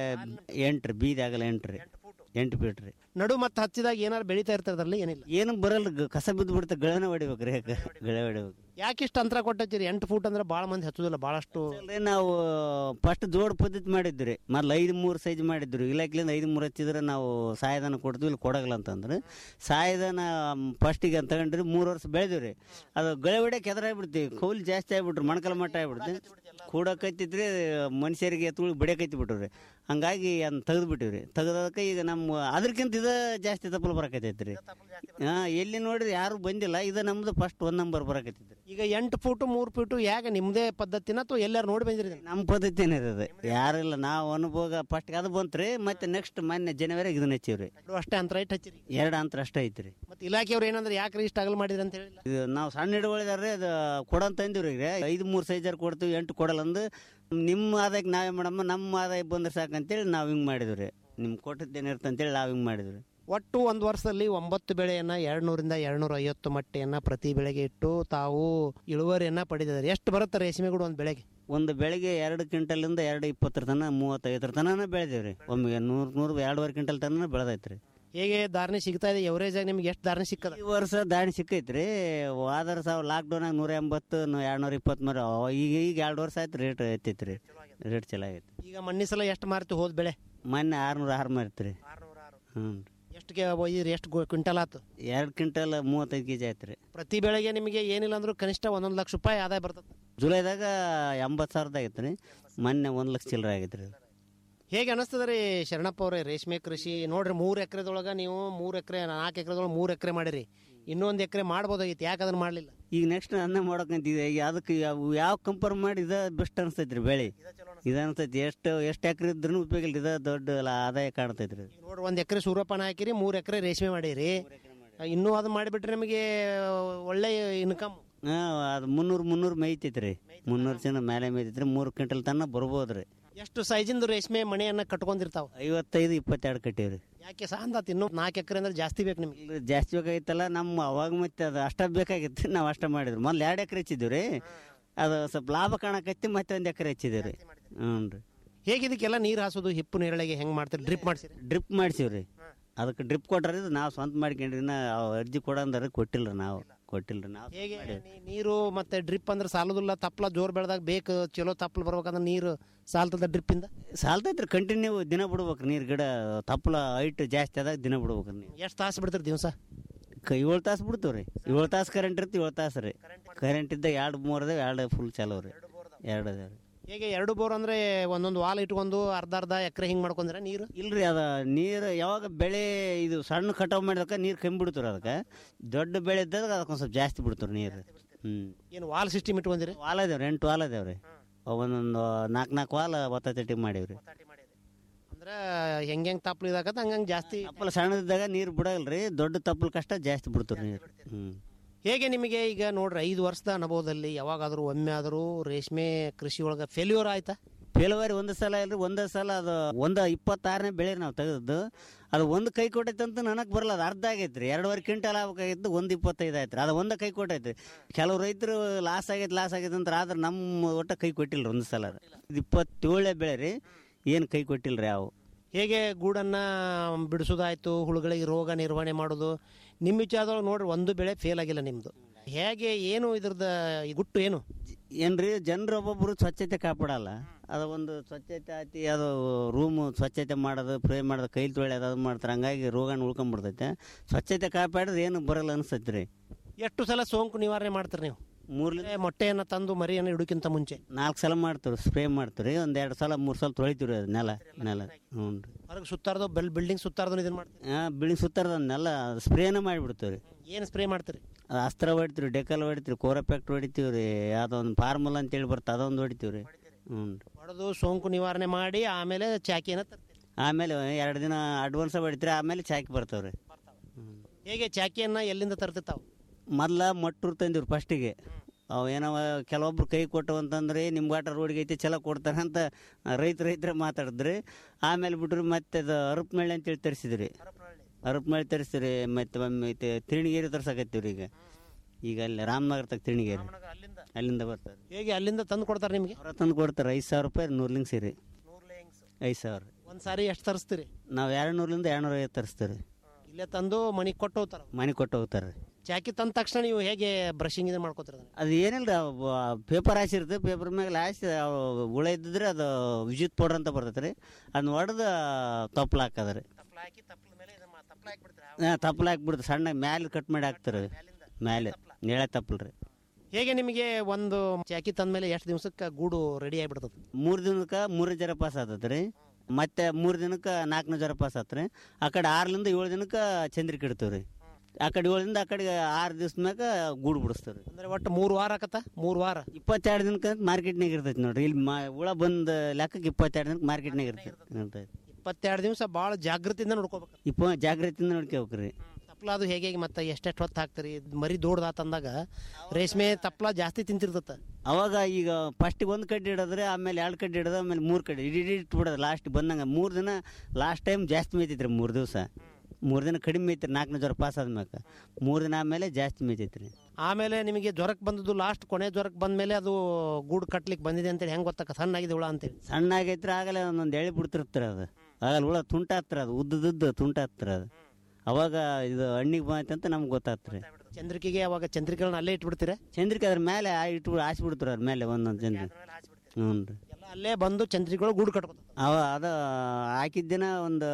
ಎಂಟು ರೀ ಬೀದಿ ಆಗಲ್ಲ ಎಂಟು ರೀ ಎಂಟು ಫೀಟ್ ರೀ ನಡು ಮತ್ತೆ ಹಚ್ಚಿದಾಗ ಏನಾರು ಬೆಳೀತಾ ಇರ್ತದ್ರಲ್ಲಿ ಏನಿಲ್ಲ ಏನು ಬರಲ್ಲ ಗ- ಕಸ ಬಿದ್ದು ಬಿಡುತ್ತೆ ಗಳನ ಹೊಡಿಬೇಕು ರೀ ಗಳೆ ಹೊಡಿಬೇಕು ಯಾಕೆ ಇಷ್ಟು ಅಂತರ ಕೊಟ್ಟಚ್ಚಿರಿ ಎಂಟು ಫೂಟ್ ಅಂದ್ರೆ ಭಾಳ ಮಂದಿ ಹಚ್ಚೋದಿಲ್ಲ ಭಾಳಷ್ಟು ಅಲ್ರಿ ನಾವು ಫಸ್ಟ್ ಜೋಡ್ ಪದ್ಧತಿ ಮಾಡಿದ್ರಿ ಮೊದ್ಲು ಐದು ಮೂರು ಸೈಜ್ ಮಾಡಿದ್ರು ಇಲಾಖೆಲಿಂದ ಐದು ಮೂರು ಹಚ್ಚಿದ್ರೆ ನಾವು ಸಾಯಧನ ಕೊಡ್ತೀವಿ ಇಲ್ಲಿ ಕೊಡಗಲ್ಲ ಅಂತಂದ್ರೆ ಸಾಯಧನ ಫಸ್ಟಿಗೆ ಅಂತ ತಗೊಂಡ್ರಿ ಮೂರು ವರ್ಷ ಬೆಳೆದಿವ್ರಿ ಅದು ಗಳೆ ಹೊಡ್ಯಕ್ಕೆ ಎದುರಾಗ್ಬಿಡ್ತೀವಿ ಕೌಲಿ ಜಾಸ್ತಿ ಆಗ್ಬಿಟ್ರು ಮೊಣಕಲ್ ಮಟ್ಟ ಆಗ್ಬಿಡ್ತು ಕೂಡಕತ್ತಿದ್ರಿ ಮನುಷ್ಯರಿಗೆ ತುಳಿ ಬಡಿಯಕತ್ತಿ ಬಿಟ್ರಿ ಹಂಗಾಗಿ ಅದನ್ನ ತೆಗೆದು ಬಿಟ್ಟಿವ್ರಿ ತೆಗೆದಕ್ಕೆ ಈಗ ನಮ್ಮ ಅದಕ್ಕಿಂತ ಇದು ಜಾಸ್ತಿ ತಪ್ಪಲು ಬರಕತ್ತೈತ್ರಿ ಹಾಂ ಎಲ್ಲಿ ನೋಡ್ರಿ ಯಾರು ಬಂದಿಲ್ಲ ಇದು ನಮ್ದು ಫಸ್ಟ್ ಒಂದ್ ನಂಬರ್ ಬರಕತ್ತೈತ್ರಿ ಈಗ ಎಂಟು ಫೂಟು ಮೂರು ಫೀಟು ಯಾಕೆ ನಿಮ್ಮದೇ ಪದ್ಧತಿನ ಅಥವಾ ಎಲ್ಲಾರು ನೋಡಿ ಬಂದಿರಿ ನಮ್ಮ ಪದ್ಧತಿನೇ ಇರೋದು ಯಾರಿಲ್ಲ ನಾವು ಅನುಭೋಗ ಫಸ್ಟ್ ಅದು ಬಂತ್ರಿ ಮತ್ತೆ ನೆಕ್ಸ್ಟ್ ಮೊನ್ನೆ ಜನವರಿ ಇದನ್ನ ಹಚ್ಚಿವ್ರಿ ಅಷ್ಟೇ ಅಂತರ ಇಟ್ಟು ಹಚ್ಚಿರಿ ಎರಡು ಅಂತರ ಅಷ್ಟೇ ಐತ್ರಿ ಮತ್ತೆ ಇಲಾಖೆಯವ್ರು ಏನಂದ್ರೆ ಯಾಕೆ ಇಷ್ಟ ಆಗಲ್ ಮಾಡಿದ್ರಿ ಅಂತ ಹೇಳಿಲ್ಲ ಇದು ನಾವು ಸಣ್ಣ ಹಿಡುವಳಿದಾರ್ರಿ ಅದು ಕೊಡಂತ ಅಂದಿವ್ರಿ ಈಗ ಐದು ಮೂರು ಸೈಜರ್ ಕೊಡ್ತೀವಿ ಎಂಟು ಕೊಡಲ್ಲ ಅಂದು ನಿಮ್ಮ ಆದಾಯಕ್ಕೆ ನಾವೇ ಮಾಡಮ್ಮ ನಮ್ಮ ಆದಾಯ ಬಂದ್ರೆ ಸಾಕಂತೇಳಿ ನಾವು ಹಿಂಗೆ ಮಾಡಿದ್ವಿ ನಿಮ್ಗೆ ಕೊಟ್ಟದ್ದೇನಿರುತ್ತೆ ಅಂತೇಳಿ ನಾವು ಹಿಂಗೆ ಮಾಡಿದ್ವಿ ಒಟ್ಟು ಒಂದು ವರ್ಷದಲ್ಲಿ ಒಂಬತ್ತು ಬೆಳೆಯನ್ನ ಎರಡು ನೂರಿಂದ ಎರಡು ನೂರ ಐವತ್ತು ಮಟ್ಟೆಯನ್ನ ಪ್ರತಿ ಬೆಳೆಗೆ ಇಟ್ಟು ತಾವು ಇಳುವರಿಯನ್ನ ಪಡೆದಿದ್ದಾರೆ ಎಷ್ಟು ಬರುತ್ತೆ ರೇಷ್ಮೆಗೂಡು ಒಂದು ಬೆಳೆಗೆ ಒಂದು ಬೆಳೆಗೆ ಎರಡು ಕ್ವಿಂಟಲಿಂದ ಎರಡು ಇಪ್ಪತ್ತರ ತನಕ ಮೂವತ್ತೈದರ ತನಕ ಬೆಳೆದೇವ್ರಿ ಒಮ್ಮೆಗೆ ನೂರು ನೂರು ಎರಡುವರೆ ಕ್ವಿಂಟಲ್ ತನಕ ಬೆಳೆದೈತ್ರಿ ಹೇಗೆ ಧಾರಣೆ ಸಿಗ್ತಾ ಇದೆ ಎವರೇಜ್ ಆಗಿ ನಿಮ್ಗೆ ಎಷ್ಟು ಧಾರಣೆ ಸಿಕ್ಕದ ಈ ವರ್ಷ ದಾಣಿ ಸಿಕ್ಕೈತ್ರಿ ಹೋದ್ರ ಸಾವ್ ಲಾಕ್ಡೌನಾಗ ನೂರ ಎಂಬತ್ತು ಎರಡ್ನೂರ ಇಪ್ಪತ್ತು ಮರ ಈಗ ಈಗ ಎರಡು ವರ್ಷ ಆಯ್ತು ರೇಟ್ ಎತ್ತೈತ್ರಿ ರೇಟ್ ಚಲೋ ಆಗೈತಿ ಈಗ ಮಣ್ಣಿ ಸಲ ಎಷ್ಟು ಮಾರ್ತಿ ಹೋದ್ ಬೆಳೆ ಮೊನ್ನೆ ಆರ್ನೂರ ಆರು ಮಾರಿತ್ರಿ ಹ್ಞೂ ಎಷ್ಟಿಗೆ ಒಯ್ದಿರಿ ಎಷ್ಟು ಗೊ- ಕ್ವಿಂಟಲ್ ಆತು ಎರಡು ಕ್ವಿಂಟಲ್ ಮೂವತ್ತೈದು ಕೆ ಜಿ ಆಯ್ತು ರೀ ಪ್ರತಿ ಬೆಳೆಗೆ ನಿಮಗೆ ಏನಿಲ್ಲ ಅಂದ್ರೂ ಕನಿಷ್ಠ ಒಂದೊಂದು ಲಕ್ಷ ರೂಪಾಯಿ ಆದಾಯ ಬರ್ತದೆ ಜುಲೈದಾಗ ಎಂಬತ್ತು ಸಾವಿರದ ಆಗೈತೆ ರೀ ಮೊನ್ನೆ ಒಂದು ಲಕ್ಷ ಚಿಲ್ಲರೆ ಆಗೈತೆ ರೀ ಹೇಗೆ ಅನಿಸ್ತದ ರೀ ಶರಣಪ್ಪ ಅವರೇ ರೇಷ್ಮೆ ಕೃಷಿ ನೋಡ್ರಿ ಮೂರು ಎಕರೆದೊಳಗೆ ನೀವು ಮೂರು ಎಕರೆ ನಾಲ್ಕು ಎಕರೆದೊಳಗೆ ಮೂರು ಎಕರೆ ಮಾಡಿರಿ ಇನ್ನೊಂದು ಎಕರೆ ಮಾಡ್ಬೋದಾಗಿತ್ತು ಯಾಕೆ ಅದನ್ನ ಮಾಡಲಿಲ್ಲ ಈಗ ನೆಕ್ಸ್ಟ್ ಅನ್ನ ಮಾಡೋಕಂತಿದೆ ಈಗ ಅದಕ್ಕೆ ಯಾವ ಯಾವ ಕಂಪೇರ್ ಮಾಡಿ ಇದ ಬೆಸ್ಟ್ ಅನಿಸ್ತೈತಿ ರೀ ಬೆಳೆ ಇದು ಅನಿಸ್ತೈತಿ ಎಷ್ಟು ಎಷ್ಟು ಎಕರೆ ಇದ್ರೂ ಉಪಯೋಗ ಇಲ್ಲ ಇದ ದೊಡ್ಡ ಲ- ಆದಾಯ ಕಾಣ್ತೈತಿ ರೀ ನೋಡ್ರಿ ಒಂದು ಎಕರೆ ಸೂರ್ಯಪಾನ ಹಾಕಿರಿ ಮೂರು ಎಕರೆ ರೇಷ್ಮೆ ಮಾಡಿರಿ ಇನ್ನೂ ಅದು ಮಾಡಿಬಿಟ್ರೆ ನಿಮಗೆ ಒಳ್ಳೆ ಇನ್ಕಮ್ ಹಾಂ ಅದು ಮುನ್ನೂರು ಮುನ್ನೂರು ಮೇಯ್ತೈತಿ ರೀ ಮುನ್ನೂರು ಜನ ಮೇಲೆ ಮೇಯ್ತೈತಿ ರೀ ಮೂರು ಕ್ವಿಂಟಲ್ ತನಕ ಬರ್ಬೋದು ರೀ ಎಷ್ಟು ಸೈಜಿಂದು ರೇಷ್ಮೆ ಮನೆಯನ್ನ ಕಟ್ಕೊಂಡಿರ್ತಾವ ಐವತ್ತೈದು ಇಪ್ಪತ್ತೆರಡು ಕಟ್ಟೀವಿ ಯಾಕೆ ಸಾಂದಾತ್ ಇನ್ನೂ ನಾಲ್ಕು ಎಕರೆ ಅಂದ್ರೆ ಜಾಸ್ತಿ ಬೇಕು ನಿಮಗೆ ರೀ ಜಾಸ್ತಿ ಬೇಕಾಗಿತ್ತಲ್ಲ ನಮ್ಮ ಅವಾಗ ಮತ್ತೆ ಅದು ಅಷ್ಟ ಬೇಕಾಗಿತ್ತು ನಾವು ಅಷ್ಟ ಮಾಡಿದ್ವಿ ಮೊದ್ಲು ಎರಡು ಎಕರೆ ಹಚ್ಚಿದ್ವಿ ರೀ ಅದು ಸ್ವಲ್ಪ ಲಾಭ ಕಾಣಕತ್ತಿ ಮತ್ತೆ ಒಂದು ಎಕರೆ ಹಚ್ಚಿದ್ದೀವಿ ರೀ ಹ್ಞೂ ರೀ ಹೇಗೆ ಇದಕ್ಕೆಲ್ಲ ನೀರು ಹಾಸೋದು ಹಿಪ್ಪು ನೇರಳೆಗೆ ಹೆಂಗೆ ಮಾಡ್ತೀರಿ ಡ್ರಿಪ್ ಮಾಡ್ಸಿರಿ ಡ್ರಿಪ್ ಮಾಡ್ಸೀವಿ ರೀ ಅದಕ್ಕೆ ಡ್ರಿಪ್ ಕೊಟ್ರಿ ನಾವು ಸ್ವಂತ ಮಾಡ್ಕೊಂಡ್ರಿ ನಾ ಅರ್ಜಿ ಕೊಡಂದ್ರೆ ಕೊಟ್ಟಿಲ್ಲ ರೀ ನಾವು ಕೊಟ್ಟಿಲ್ಲ ರೀ ನಾವು ಹೇಗೆ ನೀ- ನೀರು ಮತ್ತೆ ಡ್ರಿಪ್ ಅಂದ್ರೆ ಸಾಲದಿಲ್ಲ ತಪ್ಪಲ ಜೋರ್ ಬೆಳೆದಾಗ ಬೇಕು ಚಲೋ ತಪ್ಪಲು ಬರ್ಬೇಕಂದ್ರೆ ನೀರು ಸಾಲ್ತದ ಡ್ರಿಪ್ಪಿಂದ ಸಾಲ್ತೈತ್ರಿ ಕಂಟಿನ್ಯೂ ದಿನ ಬಿಡ್ಬೇಕು ನೀರು ಗಿಡ ತಪ್ಪಲ ಹೈಟ್ ಜಾಸ್ತಿ ಆದಾಗ ದಿನ ಬಿಡ್ಬೇಕು ನೀವು ಎಷ್ಟು ತಾಸು ಬಿಡ್ತೀರಿ ದಿವಸ ಏಳು ತಾಸು ಬಿಡ್ತೀವಿ ರೀ ಏಳು ತಾಸು ಕರೆಂಟ್ ಇರ್ತಿ ಏಳು ತಾಸು ರೀ ಕರೆಂಟ್ ಇದ್ದಾಗ ಎರಡು ಮೂರು ಅದಾವ ಎರಡು ಫುಲ್ ಚಾಲೋ ರೀ ಎರಡು ಅದಾವ ರೀ ಹೇಗೆ ಎರಡು ಬೋರ್ ಅಂದ್ರೆ ಒಂದೊಂದು ವಾಲ್ ಇಟ್ಕೊಂಡು ಅರ್ಧ ಅರ್ಧ ಎಕರೆ ಹಿಂಗ್ ಮಾಡ್ಕೊಂಡ್ರೆ ನೀರು ಇಲ್ರಿ ಅದ ನೀರು ಯಾವಾಗ ಬೆಳೆ ಇದು ಸಣ್ಣ ಕಟಾವು ಮಾಡಿದಕ್ಕೆ ನೀರು ಕಮ್ಮಿ ಬಿಡ್ತಾರೆ ಅದಕ್ಕೆ ದೊಡ್ಡ ಬೆಳೆ ಇದ್ದಾಗ ಅದಕ್ಕೆ ಸ್ವಲ್ಪ ಜಾಸ್ತಿ ಬಿಡ್ತಾರೆ ನೀರು ಹ್ಞೂ ಏನು ವಾಲ್ ಸಿಸ್ಟಮ್ ಇಟ್ಕೊಂಡಿರಿ ವಾಲ್ ಅದಾವ್ರಿ ಎಂಟು ವಾಲ್ ಅದಾವ್ರಿ ಒಂದೊಂದು ನಾಲ್ಕು ನಾಲ್ಕು ವಾಲ್ ಒತ್ತೈತಿ ಮಾಡೀವ್ರಿ ಅಂದ್ರೆ ಹೆಂಗ್ ಹೆಂಗ್ ತಪ್ಪಲು ಇದಾಗತ್ತ ಹಂಗಂಗ್ ಜಾಸ್ತಿ ತಪ್ಪಲ ಸಣ್ಣದಿದ್ದಾಗ ನೀರು ಬಿಡಲ್ರಿ ದೊಡ್ಡ ತಪ್ಪಲ ಕಷ್ಟ ಜಾಸ್ತಿ ಬಿಡ್ತಾರೆ ನೀರು ಹ್ಞೂ ಹೇಗೆ ನಿಮಗೆ ಈಗ ನೋಡ್ರಿ ಐದು ವರ್ಷದ ಅನುಭವದಲ್ಲಿ ಯಾವಾಗಾದ್ರೂ ಒಮ್ಮೆ ಆದರೂ ರೇಷ್ಮೆ ಕೃಷಿ ಒಳಗೆ ಫೇಲ್ಯೂರ್ ಆಯ್ತಾ ಫೇಲ್ವರಿ ಒಂದು ಸಲ ಇಲ್ರಿ ಒಂದೇ ಸಲ ಅದು ಒಂದು ಇಪ್ಪತ್ತಾರನೇ ಬೆಳೆ ನಾವು ತೆಗೆದದ್ದು ಅದು ಒಂದು ಕೈ ಕೊಟ್ಟೈತೆ ಅಂತ ನನಗೆ ಬರಲ್ಲ ಅದು ಅರ್ಧ ಆಗೈತ್ರಿ ಎರಡುವರೆ ಕ್ವಿಂಟಲ್ ಆಗ್ಬೇಕಾಗಿತ್ತು ಒಂದು ಇಪ್ಪತ್ತೈದು ಆಯ್ತು ಅದು ಒಂದು ಕೈ ಕೊಟ್ಟೈತ್ರಿ ಕೆಲವು ರೈತರು ಲಾಸ್ ಆಗೈತೆ ಲಾಸ್ ಆಗೈತೆ ಅಂತ ಆದ್ರೆ ನಮ್ಮ ಒಟ್ಟ ಕೈ ಕೊಟ್ಟಿಲ್ಲ ಒಂದು ಸಲ ಇದು ಇಪ್ಪತ್ತೇಳನೇ ಬೆಳೆ ರೀ ಏನು ಕೈ ಕೊಟ್ಟಿಲ್ಲ ರೀ ಯಾವ ಹೇಗೆ ಗೂಡನ್ನ ಬಿಡಿಸೋದಾಯ್ತು ಹುಳುಗಳಿಗೆ ರೋಗ ನಿರ್ವಹಣೆ ಮಾಡೋದು ನಿಮ್ಮ ವಿಚಾರದೊಳಗೆ ನೋಡ್ರಿ ಒಂದು ಬೆಳೆ ಫೇಲ್ ಆಗಿಲ್ಲ ನಿಮ್ದು ಹೇಗೆ ಏನು ಇದ್ರದ್ದು ಈ ಗುಟ್ಟು ಏನು ಏನ್ರಿ ಜನರು ಒಬ್ಬೊಬ್ರು ಸ್ವಚ್ಛತೆ ಕಾಪಾಡಲ್ಲ ಅದು ಒಂದು ಸ್ವಚ್ಛತೆ ಆಯ್ತು ಅದು ರೂಮ್ ಸ್ವಚ್ಛತೆ ಮಾಡೋದು ಫ್ರೈ ಮಾಡೋದು ಕೈಲಿ ತೊಳೆಯೋದು ಅದು ಮಾಡ್ತಾರೆ ಹಂಗಾಗಿ ರೋಗನ ಉಳ್ಕೊಂಡ್ಬಿಡ್ತೈತೆ ಸ್ವಚ್ಛತೆ ಕಾಪಾಡಿದ್ರೆ ಏನು ಬರಲ್ಲ ಅನಿಸ್ತೈತೆ ರೀ ಎಷ್ಟು ಸಲ ಸೋಂಕು ನಿವಾರಣೆ ಮಾಡ್ತೀರಿ ನೀವು ಮೂರ್ಲಿ ಮೊಟ್ಟೆಯನ್ನು ತಂದು ಮರಿಯನ್ನು ಇಡೋಕ್ಕಿಂತ ಮುಂಚೆ ನಾಲ್ಕು ಸಲ ಮಾಡ್ತೀವಿ ಸ್ಪ್ರೇ ಮಾಡ್ತೀವಿ ರೀ ಒಂದು ಎರಡು ಸಲ ಮೂರು ಸಲ ತೊಳಿತೀವಿ ರೀ ಅದು ನೆಲ ನೆಲ ಹ್ಞೂ ರೀ ಹೊರಗೆ ಸುತ್ತಾರ್ದು ಬೆಲ್ ಬಿಲ್ಡಿಂಗ್ ಸುತ್ತಾರ್ದು ಇದನ್ನ ಮಾಡ್ತೀರಿ ಹಾಂ ಬಿಳಿ ಸುತ್ತಾರದ ನೆಲ ಸ್ಪ್ರೇನ ಮಾಡಿಬಿಡ್ತೀವಿ ರೀ ಏನು ಸ್ಪ್ರೇ ಮಾಡ್ತೀರಿ ಅದು ಅಸ್ತ್ರ ಹೊಡಿತೀವಿ ಡೆಕಲ್ ಹೊಡಿತೀವಿ ಕೋರಪ್ಯಾಕ್ಟ್ ಹೊಡಿತೀವಿ ರೀ ಯಾವುದೋ ಒಂದು ಫಾರ್ಮುಲಾ ಅಂತೇಳಿ ಬರ್ತದೆ ಅದೊಂದು ಹೊಡಿತೀವಿ ರೀ ಹ್ಞೂ ರೀ ಹೊಡೆದು ಸೋಂಕು ನಿವಾರಣೆ ಮಾಡಿ ಆಮೇಲೆ ಚಾಕಿಯನ್ನು ತರ್ತೀರಿ ಆಮೇಲೆ ಎರಡು ದಿನ ಅಡ್ವಾನ್ಸ್ ಹೊಡಿತೀರಿ ಆಮೇಲೆ ಚಾಕಿ ಬರ್ತಾವೆ ರೀ ಹೇಗೆ ಚಾಕಿಯನ್ನು ಎಲ್ಲಿಂದ ತರ್ತಿರ್ತಾವೆ ಮೊದ್ಲ ಮೊಟ್ಟರು ತಂದಿವ್ರು ಫಸ್ಟಿಗೆ ಅವು ಏನೋ ಕೆಲವೊಬ್ರು ಕೈ ಕೊಟ್ಟು ಅಂತಂದ್ರೆ ನಿಮ್ಮ ಗಾಟ ರೋಡ್ಗೆ ಐತಿ ಚಲೋ ಕೊಡ್ತಾರೆ ಅಂತ ರೈತ ರೈತರ ಮಾತಾಡಿದ್ರಿ ಆಮೇಲೆ ಬಿಟ್ರು ಮತ್ತೆ ಅದು ಅರುಪ್ ಮೇಳೆ ಅಂತೇಳಿ ತರಿಸಿದ್ರಿ ಅರುಪ್ ಮೇಳೆ ತರಿಸಿದ್ರಿ ಮತ್ತೆ ಒಮ್ಮೆ ಐತೆ ತಿರುಣಿಗೇರಿ ತರ್ಸಕತ್ತೀವ್ರಿ ಈಗ ಈಗ ಅಲ್ಲಿ ರಾಮನಗರ ತಗ ತಿರುಣಿಗೇರಿ ಅಲ್ಲಿಂದ ಬರ್ತಾರೆ ಹೇಗೆ ಅಲ್ಲಿಂದ ತಂದು ಕೊಡ್ತಾರೆ ನಿಮಗೆ ಅವ್ರ ತಂದು ಕೊಡ್ತಾರೆ ಐದು ಸಾವಿರ ರೂಪಾಯಿ ನೂರ್ಲಿಂಗ್ ಸೇರಿ ಐದು ಸಾವಿರ ಒಂದು ಸಾರಿ ಎಷ್ಟು ತರಿಸ್ತೀರಿ ನಾವು ಎರಡು ನೂರ್ಲಿಂದ ಎರಡು ನೂರ ಐವತ್ತು ತರಿಸ್ತೀವಿ ಇಲ್ಲೇ ತಂದು ಮನೆಗೆ ಕೊಟ್ಟು ಹೋಗ್ತಾರೆ ಮನೆ ಕೊಟ್ಟು ಹೋಗ್ತಾರೆ ರೀ ಚಾಕಿ ತಂದ ತಕ್ಷಣ ನೀವು ಹೇಗೆ ಬ್ರಷಿಂಗ್ ಇದನ್ನ ಮಾಡ್ಕೋತೀರ ಅದನ್ನ? ಅದು ಏನಿಲ್ಲ ಪೇಪರ್ ಹಾಸಿರುತ್ತೆ ಪೇಪರ್ ಮ್ಯಾಗ ಹಾಸಿ ಅವು ಹುಳ ಇದ್ದಿದ್ರೆ ಅದು ವಿದ್ಯುತ್ ಪೌಡರ್ ಅಂತ ಬರ್ತೈತೆ ರೀ ಅದನ್ನ ಹೊಡೆದು ತಪ್ಪಲು ಹಾಕದ ರೀ ಹಾಂ ತಪ್ಪಲು ಹಾಕ್ಬಿಡ್ತು ಸಣ್ಣ ಮ್ಯಾಲೆ ಕಟ್ ಮಾಡಿ ಹಾಕ್ತಾರೆ ಮ್ಯಾಲೆ ನೇಳೆ ತಪ್ಪಲ್ ರೀ ಹೇಗೆ ನಿಮಗೆ ಒಂದು ಚಾಕಿ ತಂದ ಮೇಲೆ ಎಷ್ಟು ದಿವಸಕ್ಕೆ ಗೂಡು ರೆಡಿ ಆಗಿಬಿಡ್ತದೆ ಮೂರು ದಿನಕ್ಕೆ ಮೂರು ಜರ ಪಾಸ್ ಆತೈತೆ ರೀ ಮತ್ತೆ ಮೂರು ದಿನಕ್ಕೆ ನಾಲ್ಕನೇ ಜರ ಪಾಸ್ ಆತು ರೀ ಆ ಕಡೆ ಆರರಿಂದ ಏಳು ದಿನಕ್ಕೆ ಚಂದ್ರಿಕೆ ಇಡ್ತೀವಿ ರೀ ಆ ಕಡೆ ಏಳರಿಂದ ಆ ಕಡೆ ಆರು ದಿವ್ಸ ಮ್ಯಾಗ ಗೂಡು ಬಿಡಿಸ್ತೀವಿ ರೀ ಅಂದ್ರೆ ಒಟ್ಟು ಮೂರು ವಾರ ಆಕತ್ತ ಮೂರು ವಾರ ಇಪ್ಪತ್ತೆರಡು ದಿನಕ್ಕೆ ಮಾರ್ಕೆಟ್ನಾಗ ಇರ್ತೈತಿ ನೋಡ್ರಿ ಇಲ್ಲಿ ಮಾ ಹುಳ ಬಂದ ಲೆಕ್ಕಕ್ಕೆ ಇಪ್ಪತ್ತೆರಡು ದಿನಕ್ಕೆ ಮಾರ್ಕೆಟ್ನಾಗ ಇರ್ತೈತಿ ಇರ್ತೈತಿ ಇಪ್ಪತ್ತೆರಡು ದಿವಸ ಭಾಳ ಜಾಗೃತಿಯಿಂದ ನೋಡ್ಕೋಬೇಕು ಇಪ್ಪ ಜಾಗೃತಿಯಿಂದ ನೋಡ್ಕೋಬೇಕ್ರಿ ತಪ್ಪಲ ಅದು ಹೇಗೆ ಹೇಗೆ ಮತ್ತೆ ಎಷ್ಟೆಷ್ಟು ಹೊತ್ತು ಹಾಕ್ತೀರಿ ಮರಿ ದೊಡ್ಡದಾತಂದಾಗ ರೇಷ್ಮೆ ತಪ್ಪಲ ಜಾಸ್ತಿ ತಿಂತಿರ್ತತ್ತ ಅವಾಗ ಈಗ ಫಸ್ಟಿಗೆ ಒಂದು ಕಡ್ಡಿ ಇಡೋದ್ರೆ ಆಮೇಲೆ ಎರಡು ಕಡ್ಡಿ ಇಡೋದು ಆಮೇಲೆ ಮೂರು ಕಡ್ಡಿ ಇಡೀ ಇಡೀ ಇಟ್ಬಿಡೋದು ಲಾಸ್ಟ್ ಬಂದಂಗೆ ಮೂರು ದಿನ ಲಾಸ್ಟ್ ಟೈಮ್ ಜಾಸ್ತಿ ಮೇಯ್ತೈತ್ರಿ ಮೂರು ದಿವಸ ಮೂರು ದಿನ ಕಡಿಮೆ ಐತ್ರಿ ನಾಲ್ಕನೇ ಜ್ವರ ಪಾಸ್ ಆದ್ಮ್ಯಾಕ ಮೂರು ದಿನ ಆಮೇಲೆ ಜಾಸ್ತಿ ಮೇಯ್ತೈತ್ರಿ ಆಮೇಲೆ ನಿಮಗೆ ಜ್ವರಕ್ಕೆ ಬಂದದ್ದು ಲಾಸ್ಟ್ ಕೊನೆ ಜ್ವರಕ್ಕೆ ಬಂದ ಮೇಲೆ ಅದು ಗೂಡು ಕಟ್ಲಿಕ್ಕೆ ಬಂದಿದೆ ಅಂತೇಳಿ ಹೆಂಗೆ ಗೊತ್ತಾಕ ಸಣ್ಣಾಗಿದೆ ಹುಳ ಅಂತೇಳಿ ಸಣ್ಣ ಆಗೈತ್ರಿ ಆಗಲೇ ಒಂದೊಂದು ಎಳಿ ಬಿಡ್ತಿರ್ತಾರೆ ಅದು ಆಗಲ್ಲ ಹುಳ ತುಂಟಾತ್ರ ಅದು ಉದ್ದದ್ದು ತುಂಟಾತ್ರ ಅದು ಅವಾಗ ಇದು ಹಣ್ಣಿಗೆ ಬಂತಂತ ಅಂತ ನಮ್ಗೆ ಗೊತ್ತಾತ್ರಿ ಚಂದ್ರಿಕೆಗೆ ಅವಾಗ ಚಂದ್ರಿಕೆಗಳನ್ನ ಅಲ್ಲೇ ಇಟ್ಬಿಡ್ತೀರಾ ಚಂದ್ರಿಕೆ ಅದ್ರ ಮೇಲೆ ಆ ಇಟ್ಟು ಹಾಸ್ಬಿಡ್ತಾರೆ ಅದ್ರ ಮೇಲೆ ಒಂದೊಂದು ಚಂದ್ರಿಕೆ ಹ್ಞೂ ರೀ ಎಲ್ಲ ಅಲ್ಲೇ ಬಂದು ಚಂದ್ರಿಕೆಗಳು ಗೂಡು ಕಟ್ಕೋತ ಅವ ಅದು ಹಾಕಿದ ದಿನ ಒಂದು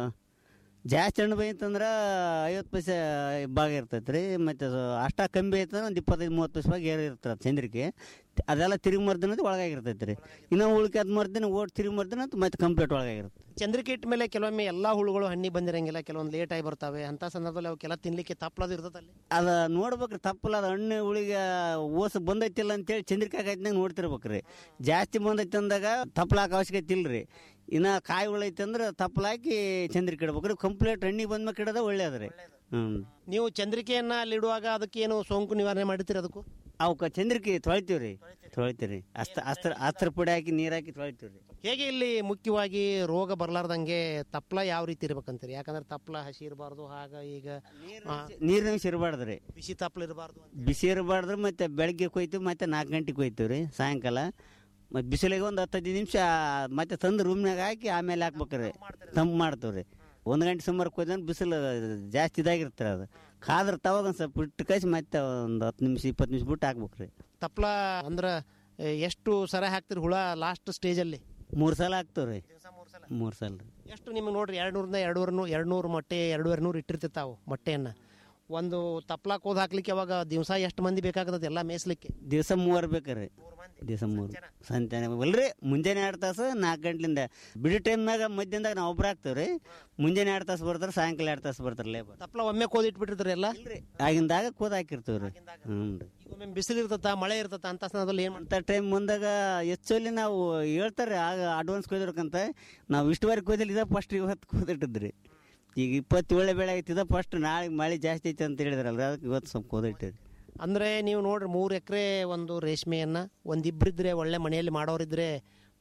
ಜಾಸ್ತಿ ಹಣ್ಣು ಬೈತಂದ್ರೆ ಐವತ್ತು ಪೈಸೆ ಭಾಗ ಇರ್ತೈತೆ ರೀ ಮತ್ತು ಅದು ಅಷ್ಟ ಕಮ್ಮಿ ಐತಂದ್ರೆ ಒಂದು ಇಪ್ಪತ್ತೈದು ಮೂವತ್ತು ಪೈಸೆ ಭಾಗ ಏರಿ ಇರ್ತದೆ ಚಂದ್ರಿಕೆ ಅದೆಲ್ಲ ತಿರುಗಿ ಮರ್ದಿನ ಒಳಗಾಗಿರ್ತೈತೆ ರೀ ಇನ್ನೂ ಉಳ್ಕೆ ಅದು ಮರ್ದಿನ ಓಟ್ ತಿರುಗಿ ಮರ್ದಿನ ಮತ್ತೆ ಕಂಪ್ಲೀಟ್ ಒಳಗಾಗಿರುತ್ತೆ ಚಂದ್ರಿಕೆ ಇಟ್ಟ ಮೇಲೆ ಕೆಲವೊಮ್ಮೆ ಎಲ್ಲಾ ಹುಳುಗಳು ಹಣ್ಣಿಗೆ ಬಂದಿರಂಗಿಲ್ಲ ಕೆಲವೊಂದು ಲೇಟ್ ಆಗಿ ಬರ್ತವೆ ಅಂತ ಸಂದರ್ಭದಲ್ಲಿ ಅವಕ್ಕೆಲ್ಲ ತಿನ್ಲಿಕ್ಕೆ ತಪ್ಪಲದು ಇರ್ತದೆ ಅಲ್ಲಿ ಅದು ನೋಡ್ಬೇಕ್ರಿ ತಪ್ಪಲ್ಲ ಅದು ಹಣ್ಣು ಉಳಿಗೆ ಓಸು ಬಂದೈತಿಲ್ಲ ಅಂತೇಳಿ ಚಂದ್ರಿಕೆ ಆಗೈತಿನಾಗ ನೋಡ್ತಿರ್ಬೇಕ್ರಿ ಜಾಸ್ತಿ ಬಂದೈತಿ ಅಂದಾಗ ತಪ್ಪಲಾಕ ಅವಶ್ಯಕತೆ ಇಲ್ರಿ ಇನ್ನು ಕಾಯಿ ಉಳೈತಿ ಅಂದ್ರೆ ತಪ್ಪಲಾಕಿ ಚಂದ್ರಿಕೆ ಇಡ್ಬೇಕ್ರಿ ಕಂಪ್ಲೀಟ್ ಹಣ್ಣಿಗೆ ಬಂದ್ಮೇಲೆ ಇಡೋದ ಒಳ್ಳೇದ್ರಿ ಹ್ಞೂ ನೀವು ಚಂದ್ರಿಕೆಯನ್ನ ಅಲ್ಲಿ ಇಡುವಾಗ ಅದಕ್ಕೆ ಏನು ಸೋಂಕು ನಿವಾರಣೆ ಮಾಡಿರ್ತೀರಿ ಅದಕ್ಕೂ ಅವಕ್ಕೆ ಚಂದ್ರಿಕೆ ತೊಳಿತೀವಿ ರೀ ತೊಳಿತೀವಿ ರೀ ಅಸ್ತ್ರ ಅಸ್ತ್ರ ಅಸ್ತ್ರ ಪುಡಿ ಹಾಕಿ ನೀರು ಹಾಕಿ ತೊಳಿತೀವಿ ರೀ ಹೇಗೆ ಇಲ್ಲಿ ಮುಖ್ಯವಾಗಿ ರೋಗ ಬರ್ಲಾರ್ದಂಗೆ ತಪ್ಪಲ ಯಾವ ರೀತಿ ಇರ್ಬೇಕಂತೀರಿ ಯಾಕಂದ್ರೆ ತಪ್ಪಲ ಹಸಿ ಇರಬಾರ್ದು ಆಗ ಈಗ ಆ, ನೀರಿನ ಇರಬಾರ್ದು ರೀ ಬಿಸಿ ತಪ್ಪಲ ಇರಬಾರ್ದು ಬಿಸಿ ಇರಬಾರ್ದು ಮತ್ತೆ ಬೆಳಗ್ಗೆ ಕೊಯ್ತೀವಿ ಮತ್ತೆ ನಾಲ್ಕು ಗಂಟೆಗೆ ಕೊಯ್ತೀವಿ ರೀ ಸಾಯಂಕಾಲ ಮತ್ತು ಬಿಸಿಲಿಗೆ ಒಂದು ಹತ್ತು ಹದಿನೈದು ನಿಮಿಷ ಮತ್ತೆ ತಂದು ರೂಮ್ನಾಗ ಹಾಕಿ ಆಮೇಲೆ ಹಾಕ್ಬೇಕ್ರಿ ತಂಪು ಮಾಡ್ತೀವಿ ರೀ ಒಂದು ಗಂಟೆ ಸುಮಾರು ಕೊಯ್ದ್ರೆ ಬಿಸಿಲು ಜಾಸ್ತಿ ಇದಾಗಿರ್ತಾರೆ ಅದು ಕಾದ್ರ ತವಾಗ ಒಂದು ಸ್ವಲ್ಪ ಇಟ್ಟು ಕಳಿಸಿ ಮತ್ತೆ ಒಂದು ಹತ್ತು ನಿಮಿಷ ಇಪ್ಪತ್ತು ನಿಮಿಷ ಬಿಟ್ಟು ಹಾಕ್ಬೇಕ್ರಿ ತಪ್ಪಲ ಅಂದ್ರ ಎ, ಎಷ್ಟು ಸರ ಹಾಕ್ತಿರಿ ಹುಳ ಲಾಸ್ಟ್ ಸ್ಟೇಜಲ್ಲಿ ಮೂರು ಸಲ ಹಾಕ್ತೀವಿ ರೀ ಮೂರು ಸಲ ರೀ ಎಷ್ಟು ನಿಮಗೆ ನೋಡ್ರಿ ಎರಡು ನೂರಿಂದ ಎರಡೂವರೆ ನೂರು ಎರಡು ನೂರು ಮೊಟ್ಟೆ ಎರಡೂವರೆ ನೂರು ಇಟ್ಟಿರ್ತಿರ್ತಾವೆ ಮೊಟ್ಟೆಯನ್ನು ಒಂದು ತಪ್ಪಲ ಕೋದ್ ಹಾಕ್ಲಿಕ್ಕೆ ಅವಾಗ ದಿವಸ ಎಷ್ಟು ಮಂದಿ ಬೇಕಾಗತ್ತೆ ಎಲ್ಲ ಮೇಯ್ಸ್ಲಿಕ್ಕೆ ದಿವಸ ಮೂವರು ಬೇಕ್ರಿ ದಿವಸ ಮೂರು ಸಂಜೆ ಅಲ್ರಿ ಮುಂಜಾನೆ ಎರಡು ತಾಸು ನಾಲ್ಕು ಗಂಟ್ಲಿಂದ ಬಿಡಿ ಟೈಮ್ನಾಗ ಮಧ್ಯಾಹ್ನದಾಗ ನಾವು ಒಬ್ರು ಹಾಕ್ತೇವೆ ರೀ ಮುಂಜಾನೆ ಎರಡು ತಾಸು ಬರ್ತಾರೆ ಸಾಯಂಕಾಲ ಎರಡು ತಾಸು ಬರ್ತಾರೆ ಲೇಬರ್ ತಪ್ಪಲ ಒಮ್ಮೆ ಕೋದ್ ಇಟ್ಬಿಟ್ಟಿರ್ತೀರಿ ಎಲ್ಲ ಆಗಿಂದಾಗ ಕೂದ ಹಾಕಿರ್ತೀವಿ ರೀ ಹ್ಞೂ ರೀ ಈಗ ಒಮ್ಮೆ ಬಿಸಿಲು ಇರ್ತತ ಮಳೆ ಇರ್ತತ ಅಂತ ಸಂದರ್ಭದಲ್ಲಿ ಏನು ಅಂತ ಟೈಮ್ ಬಂದಾಗ ಹೆಚ್ಚಲ್ಲಿ ನಾವು ಹೇಳ್ತಾರೆ ಆಗ ಅಡ್ವಾನ್ಸ್ ಕೊಯ್ದಿರ್ಕಂತ ನಾವು ಇಷ್ಟುವರೆಗೆ ಕೊಯ್ದಿಲ್ಲ ಇದ ಫಸ್ಟ್ ಇವತ್ತು ಕೂದಿಟ್ಟಿದ್ರಿ ಈಗ ಇಪ್ಪತ್ತೇಳೆ ಬೆಳೆ ಐತಿದ ಫಸ್ಟ್ ನಾಳೆ ಮಳೆ ಜಾಸ್ತಿ ಐತೆ ಅಂತ ಹೇಳಿದ್ರಲ್ರಿ ಅದಕ್ಕೆ ಇವತ್ತು ಸ್ವಲ್ಪ ಕೂದಿಟ್ಟಿರಿ ಅಂದ್ರೆ ನೀವು ನೋಡ್ರಿ ಮೂರು ಎಕರೆ ಒಂದು ರೇಷ್ಮೆಯನ್ನ ಒಂದಿಬ್ರಿದ್ರೆ ಒಳ್ಳೆ ಮನೆಯಲ್ಲಿ ಮಾಡೋರಿದ್ರೆ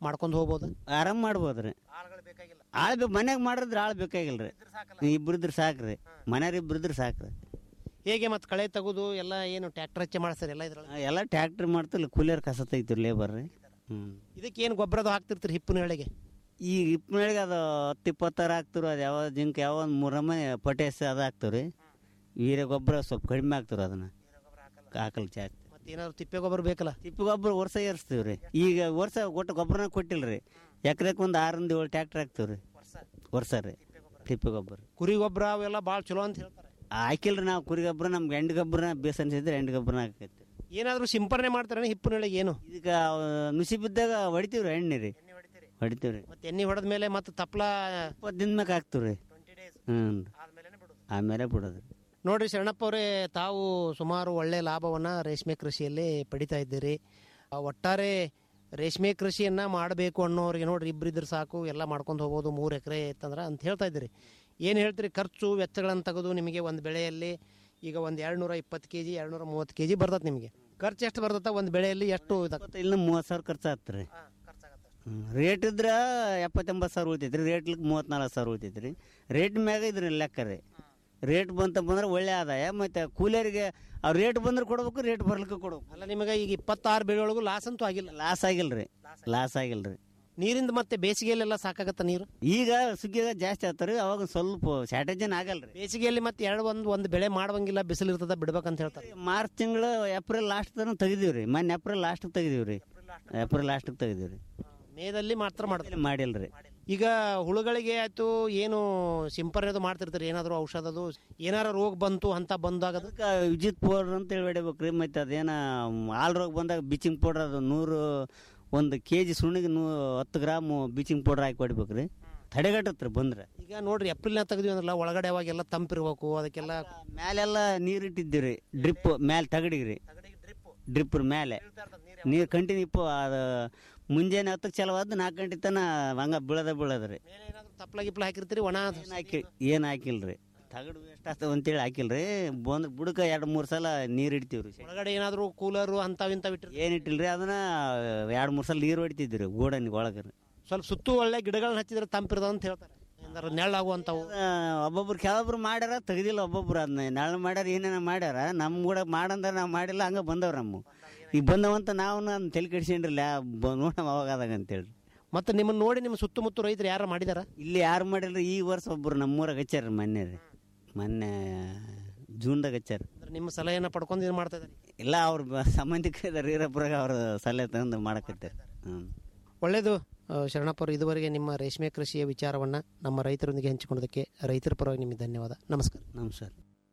ಮಾಡ್ಕೊಂಡು ಹೋಗ್ಬೋದು ಆರಾಮ್ ಮಾಡ್ಬೋದ್ರಿ ಆಳ್ ಬೇ ಮನ್ಯಾಗ ಮಾಡಿದ್ರೆ ಆಳ್ ಬೇಕಾಗಿಲ್ರಿ ಇಬ್ರಿದ್ರೆ ಸಾಕ್ರಿ ಮನ್ಯಾರ ಇಬ್ರಿದ್ರೆ ಸಾಕ್ರಿ ಹೇಗೆ ಮತ್ತೆ ಕಳೆ ತೆಗೆದು ಎಲ್ಲ ಏನು ಟ್ರ್ಯಾಕ್ಟರ್ ಹಚ್ಚೆ ಮಾಡ್ತಾರೆ ಎಲ್ಲ ಇದ್ರೊಳಗೆ ಎಲ್ಲ ಟ್ಯಾಕ್ಟ್ರಿ ಮಾಡ್ತಿಲ್ಲ ಕೂಲಿಯರ್ ಕಸ ತೆಗಿತೀರಿ ಲೇಬರ್ ರೀ ಹ್ಞೂ ಇದಕ್ಕೆ ಏನು ಗೊಬ್ಬರದು ಹಾಕ್ತಿರ್ತೀರಿ ಹಿಪ್ಪಿನ ಎಳೆಗೆ ಈಗ ಇಪ್ಪನೇಳಿಗೆ ಅದು ಹತ್ತು ಇಪ್ಪತ್ತಾರು ಹಾಕ್ತಿರು ಅದು ಯಾವ ಜಿಂಕ್ ಯಾವ ಒಂದು ಮೂರು ನಮೂನೆ ಪೊಟ್ಯಾಸ್ ಅದು ಹಾಕ್ತಿವಿ ರೀ ವೀರ್ಯ ಗೊಬ್ಬರ ಸ್ವಲ್ಪ ಕಡಿಮೆ ಹಾಕ್ತಿರು ಅದನ್ನ ಹಾಕಲ್ ಜಾಸ್ತಿ ಮತ್ತೆ ಏನಾದ್ರು ತಿಪ್ಪೆ ಗೊಬ್ಬರ ಬೇಕಲ್ಲ ತಿಪ್ಪಿ ಗೊಬ್ಬರ ವರ್ಷ ಏರಿಸ್ತೀವಿ ರೀ ಈಗ ವರ್ಷ ಒಟ್ಟು ಗೊಬ್ಬರನ ಕೊಟ್ಟಿಲ್ಲ ರೀ ಎಕರೆಗೆ ಒಂದು ಆರರಿಂದ ಏಳು ಟ್ಯಾಕ್ಟ್ರ್ ಹಾಕ್ತೀವಿ ರೀ ವರ್ಷ ರೀ ತಿಪ್ಪಿ ಗೊಬ್ಬರ ಕುರಿ ಗೊಬ್ಬರ ಅವೆಲ್ಲ ಭಾಳ ಚಲೋ ಅಂತ ಹೇಳ್ತಾರೆ ಹಾಕಿಲ್ರಿ ನಾವು ಕುರಿ ಗೊಬ್ಬರ ನಮ್ಗೆ ಎಂಡು ಗೊಬ್ಬರ ಬೇಸ್ ಅನ್ಸಿದ್ರೆ ಎಂಡು ಗೊಬ್ಬರ ಹಾಕೈತಿ ಏನಾದರೂ ಸಿಂಪರಣೆ ಮಾಡ್ತಾರೆ ಹಿಪ್ಪಿನ ಎಳೆಗೆ ಏನು ಈಗ ನುಸಿ ಬಿದ್ದಾಗ ಹೊಡಿತೀವಿ ರೀ ಎಣ್ಣೆ ರೀ ಹೊಡಿತೀವಿ ರೀ ಮತ್ತೆ ಎಣ್ಣೆ ಹೊಡೆದ ಮೇಲೆ ಮತ್ತೆ ತಪ್ಪಲ ಇಪ್ಪತ್ತು ದಿನ ಮ್ಯಾಗ ಹಾಕ್ತೀವಿ ರೀ ಹ್ಞೂ ಆಮೇಲೆ ಬಿಡೋದು ನೋಡ್ರಿ ಶರಣಪ್ಪ ಅವರೇ ತಾವು ಸುಮಾರು ಒಳ್ಳೆ ಲಾಭವನ್ನ ರೇಷ್ಮೆ ಕೃಷಿಯಲ್ಲಿ ಪಡಿತಾ ಇದ್ದೀರಿ ಆ, ಒಟ್ಟಾರೆ ರೇಷ್ಮೆ ಕೃಷಿಯನ್ನ ಮಾಡಬೇಕು ಅನ್ನೋರಿಗೆ ನೋಡ್ರಿ ಇಬ್ಬರಿದ್ರೆ ಸಾಕು ಎಲ್ಲ ಮಾಡ್ಕೊಂಡು ಹೋಗ್ಬೋದು ಮೂರು ಎಕರೆ ಇತ್ತಂದ್ರೆ ಅಂತ ಹೇಳ್ತಾ ಇದ್ದೀರಿ ಏನು ಹೇಳ್ತೀರಿ ಖರ್ಚು ವೆಚ್ಚಗಳನ್ನು ತೆಗೆದು ನಿಮಗೆ ಒಂದು ಬೆಳೆಯಲ್ಲಿ ಈಗ ಒಂದು ಎರಡು ನೂರ ಇಪ್ಪತ್ತು ಕೆ ಜಿ ಎರಡು ನೂರ ಮೂವತ್ತು ಕೆ ಜಿ ಬರ್ತದೆ ನಿಮಗೆ ಖರ್ಚು ಎಷ್ಟು ಬರ್ತದೆ ಒಂದು ಬೆಳೆಯಲ್ಲಿ ಎಷ್ಟು ಇದಾಗ್ತದೆ ಇಲ್ಲ ಮೂವತ್ತು ಸಾವಿರ ಖರ್ಚು ಆಗ್ತದೆ ರೀ ರೇಟ್ ಇದ್ರೆ ಎಪ್ಪತ್ತೆಂಬತ್ತು ಸಾವಿರ ಉಳಿತೈತಿ ರೀ ರೇಟ್ ಮೂವತ್ತ್ನಾಲ್ಕು ಸಾವಿರ ಉಳಿತೈತಿ ರೀ ರೇಟ್ ಮ್ಯಾಗ ಇದ್ರ ಲೆಕ್ಕ ರೀ ರೇಟ್ ಬಂತ ಬಂದ್ರೆ ಒಳ್ಳೆ ಆದಾಯ ಮತ್ತು ಕೂಲಿಯರಿಗೆ ಅವ್ರು ರೇಟ್ ಬಂದ್ರೆ ಕೊಡ್ಬೇಕು ರೇಟ್ ಬರ್ಲಿಕ್ಕೆ ಕೊಡ್ಬೇಕು ಅಲ್ಲ ನಿಮಗೆ ಈಗ ಇಪ್ಪತ್ತಾರು ಬೆಳೆಯೊಳಗೂ ಲಾಸ್ ಅಂತೂ ಆಗಿಲ್ಲ ಲಾಸ್ ಆಗಿಲ್ಲ ರೀ ಲಾಸ್ ಆಗಿಲ್ಲ ರೀ ನೀರಿಂದ ಮತ್ತೆ ಬೇಸಿಗೆಯಲ್ಲೆಲ್ಲ ಸಾಕಾಗತ್ತ ನೀರು ಈಗ ಸುಗ್ಗಿಯಾಗ ಜಾಸ್ತಿ ಆಗ್ತಾರೆ ಅವಾಗ ಸ್ವಲ್ಪ ಶಾರ್ಟೇಜನ್ ಆಗಲ್ಲ ರೀ ಬೇಸಿಗೆಯಲ್ಲಿ ಮತ್ತೆ ಎರಡು ಒಂದು ಒಂದು ಬೆಳೆ ಮಾಡುವಂಗಿಲ್ಲ ಬಿಸಿಲು ಇರ್ತದ ಬಿಡ್ಬೇಕಂತ ಹೇಳ್ತಾರೆ ಮಾರ್ಚ್ ತಿಂಗಳು ಏಪ್ರಿಲ್ ಲಾಸ್ಟ್ ತನಕ ತೆಗ್ದೀವಿ ರೀ ಮೊನ್ನೆ ಏಪ್ರಿಲ್ ಲಾಸ್ಟ್ ತೆಗ್ದೀವಿ ರೀ ಏಪ್ರಿಲ್ ಲಾಸ್ಟಿಗೆ ತೆಗ್ದೀವಿ ರೀ ಮೇದಲ್ಲಿ ಮಾತ್ರ ಮಾಡ್ತಾರೆ ಮಾಡಿಲ್ಲ ರೀ ಈಗ ಹುಳುಗಳಿಗೆ ಆಯ್ತು ಏನು ಸಿಂಪರಣೆದು ಮಾಡ್ತಿರ್ತಾರೆ ಏನಾದ್ರು ಔಷಧದು ಏನಾರ ರೋಗ ಬಂತು ಅಂತ ಬಂದಾಗ ಅದು ಅದಕ್ಕೆ ವಿಜಿತ್ ಪೌಡ್ರ್ ಅಂತ ಹೇಳಿ ಹೊಡಿಬೇಕು ರೀ ಮತ್ತು ಅದೇನ ಹಾಲು ರೋಗ ಬಂದಾಗ ಬೀಚಿಂಗ್ ಪೌಡ್ರ್ ಅದು ನೂರು ಒಂದು ಕೆ ಜಿ ಸುಣ್ಣಿಗೆ ನೂ ಹತ್ತು ಗ್ರಾಮು ಬೀಚಿಂಗ್ ಪೌಡ್ರ್ ಹಾಕಿ ಹೊಡಿಬೇಕು ರೀ ತಡೆಗಟ್ಟತ್ತೆ ರೀ ಬಂದ್ರೆ ಈಗ ನೋಡ್ರಿ ಏಪ್ರಿಲ್ನಾಗ ತೆಗ್ದಿವಿ ಅಂದ್ರಲ್ಲ ಒಳಗಡೆ ಅವಾಗೆಲ್ಲ ತಂಪಿರ್ಬೇಕು ಅದಕ್ಕೆಲ್ಲ ಮ್ಯಾಲೆಲ್ಲ ನೀರು ಇಟ್ಟಿದ್ದೀವಿ ರೀ ಡ್ರಿಪ್ ಮ್ಯಾಲೆ ತಗಡಿಗೆ ರೀ ಡ್ರಿಪ್ ಮೇಲೆ ನೀರು ಕಂಟಿನ್ಯೂ ಇಪ್ಪ ಅದು ಮುಂಜಾನೆ ಹತ್ತಕ್ಕೆ ಚಲವಾದ ನಾಲ್ಕು ಗಂಟೆ ತನ ಹಂಗ ಬೀಳದ ಬೀಳದ ರೀ ತಪ್ಪಲ ಗಿಪ್ಲ ಹಾಕಿರ್ತೀರಿ ಒಣ ಏನು ಹಾಕಿ ಏನು ಹಾಕಿಲ್ಲ ರೀ ತಗಡು ಎಷ್ಟು ಆಗ್ತದೆ ಅಂತೇಳಿ ಹಾಕಿಲ್ಲ ರೀ ಬಂದ್ರೆ ಬುಡಕ ಎರಡು ಮೂರು ಸಲ ನೀರು ಇಡ್ತೀವಿ ರೀ ಒಳಗಡೆ ಏನಾದ್ರು ಕೂಲರು ಅಂತಾವ್ ಇಂತಾವ್ ಇಟ್ಟಿರ್ತೀರಿ ಏನು ಇಟ್ಟಿಲ್ಲ ರೀ ಅದನ್ನ ಎರಡು ಮೂರು ಸಲ ನೀರು ಹೊಡಿತಿದ್ವಿ ರೀ ಗೋಡನಿಗೆ ಒಳಗೆ ಸ್ವಲ್ಪ ಸುತ್ತು ಒಳ್ಳೆ ಗಿಡಗಳನ್ನ ಹಚ್ಚಿದ್ರೆ ತಂಪಿರದ ಅಂತ ಹೇಳ್ತಾರೆ ಏನಾರ ನೆಳ್ಳಾಗುವಂತಾವು ಒಬ್ಬೊಬ್ರು ಕೆಲವೊಬ್ರು ಮಾಡ್ಯಾರ ತೆಗ್ದಿಲ್ಲ ಒಬ್ಬೊಬ್ರು ಅದನ್ನ ನಾಳೆ ಮಾಡ್ಯಾರ ಏನೇನ ಮಾಡ್ಯಾರ ನಮ್ಮ ಕೂಡ ಮಾಡಂದ್ರೆ ನಾವು ಮಾಡಿಲ್ಲ ಹಂಗೆ ಬಂದವ್ರು ನಮ್ಮ ಈಗ ಬಂದವಂತ ನಾವು ನಮ್ಮ ತಲೆ ಕೆಡ್ಸ್ಕೊಂಡ್ರಿಲ್ಲ ನೋಡಮ್ ಅವಾಗ ಆದಾಗ ಅಂತೇಳಿ ಮತ್ತೆ ನಿಮ್ಮನ್ನ ನೋಡಿ ನಿಮ್ಮ ಸುತ್ತಮುತ್ತ ರೈತರು ಯಾರು ಮಾಡಿದಾರ ಇಲ್ಲಿ ಯಾರು ಮಾಡಿಲ್ರಿ ಈ ವರ್ಷ ಒಬ್ರು ನಮ್ಮೂರಾಗ ಹಚ್ಚಾರ ಮೊನ್ನೆ ರೀ ಮೊನ್ನೆ ಜೂನ್ದಾಗ ಹಚ್ಚಾರ ಅಂದ್ರೆ ನಿಮ್ಮ ಸಲಹೆನ ಪಡ್ಕೊಂಡು ಇದು ಮಾಡ್ತಾ ಇದ್ದಾರೆ ಇಲ್ಲ ಅವ್ರ ಬ- ಸಂಬಂಧಿಕರ ಈರಪ್ಪರಾಗ ಅವ್ರ ಸಲಹೆ ತಗೊಂಡು ಮಾಡಕತ್ತಾರೆ ಹ್ಞೂ ಒಳ್ಳೆಯದು ಶರಣಪ್ಪ ಅವರು ಇದುವರೆಗೆ ನಿಮ್ಮ ರೇಷ್ಮೆ ಕೃಷಿಯ ವಿಚಾರವನ್ನ ನಮ್ಮ ರೈತರೊಂದಿಗೆ ಹಂಚಿಕೊಂಡದಕ್ಕೆ ರೈತರ ಪರವಾಗಿ ನಿಮಗೆ ಧನ್ಯವಾದ ನಮಸ್ಕಾರ ನಮಸ್ಕಾರ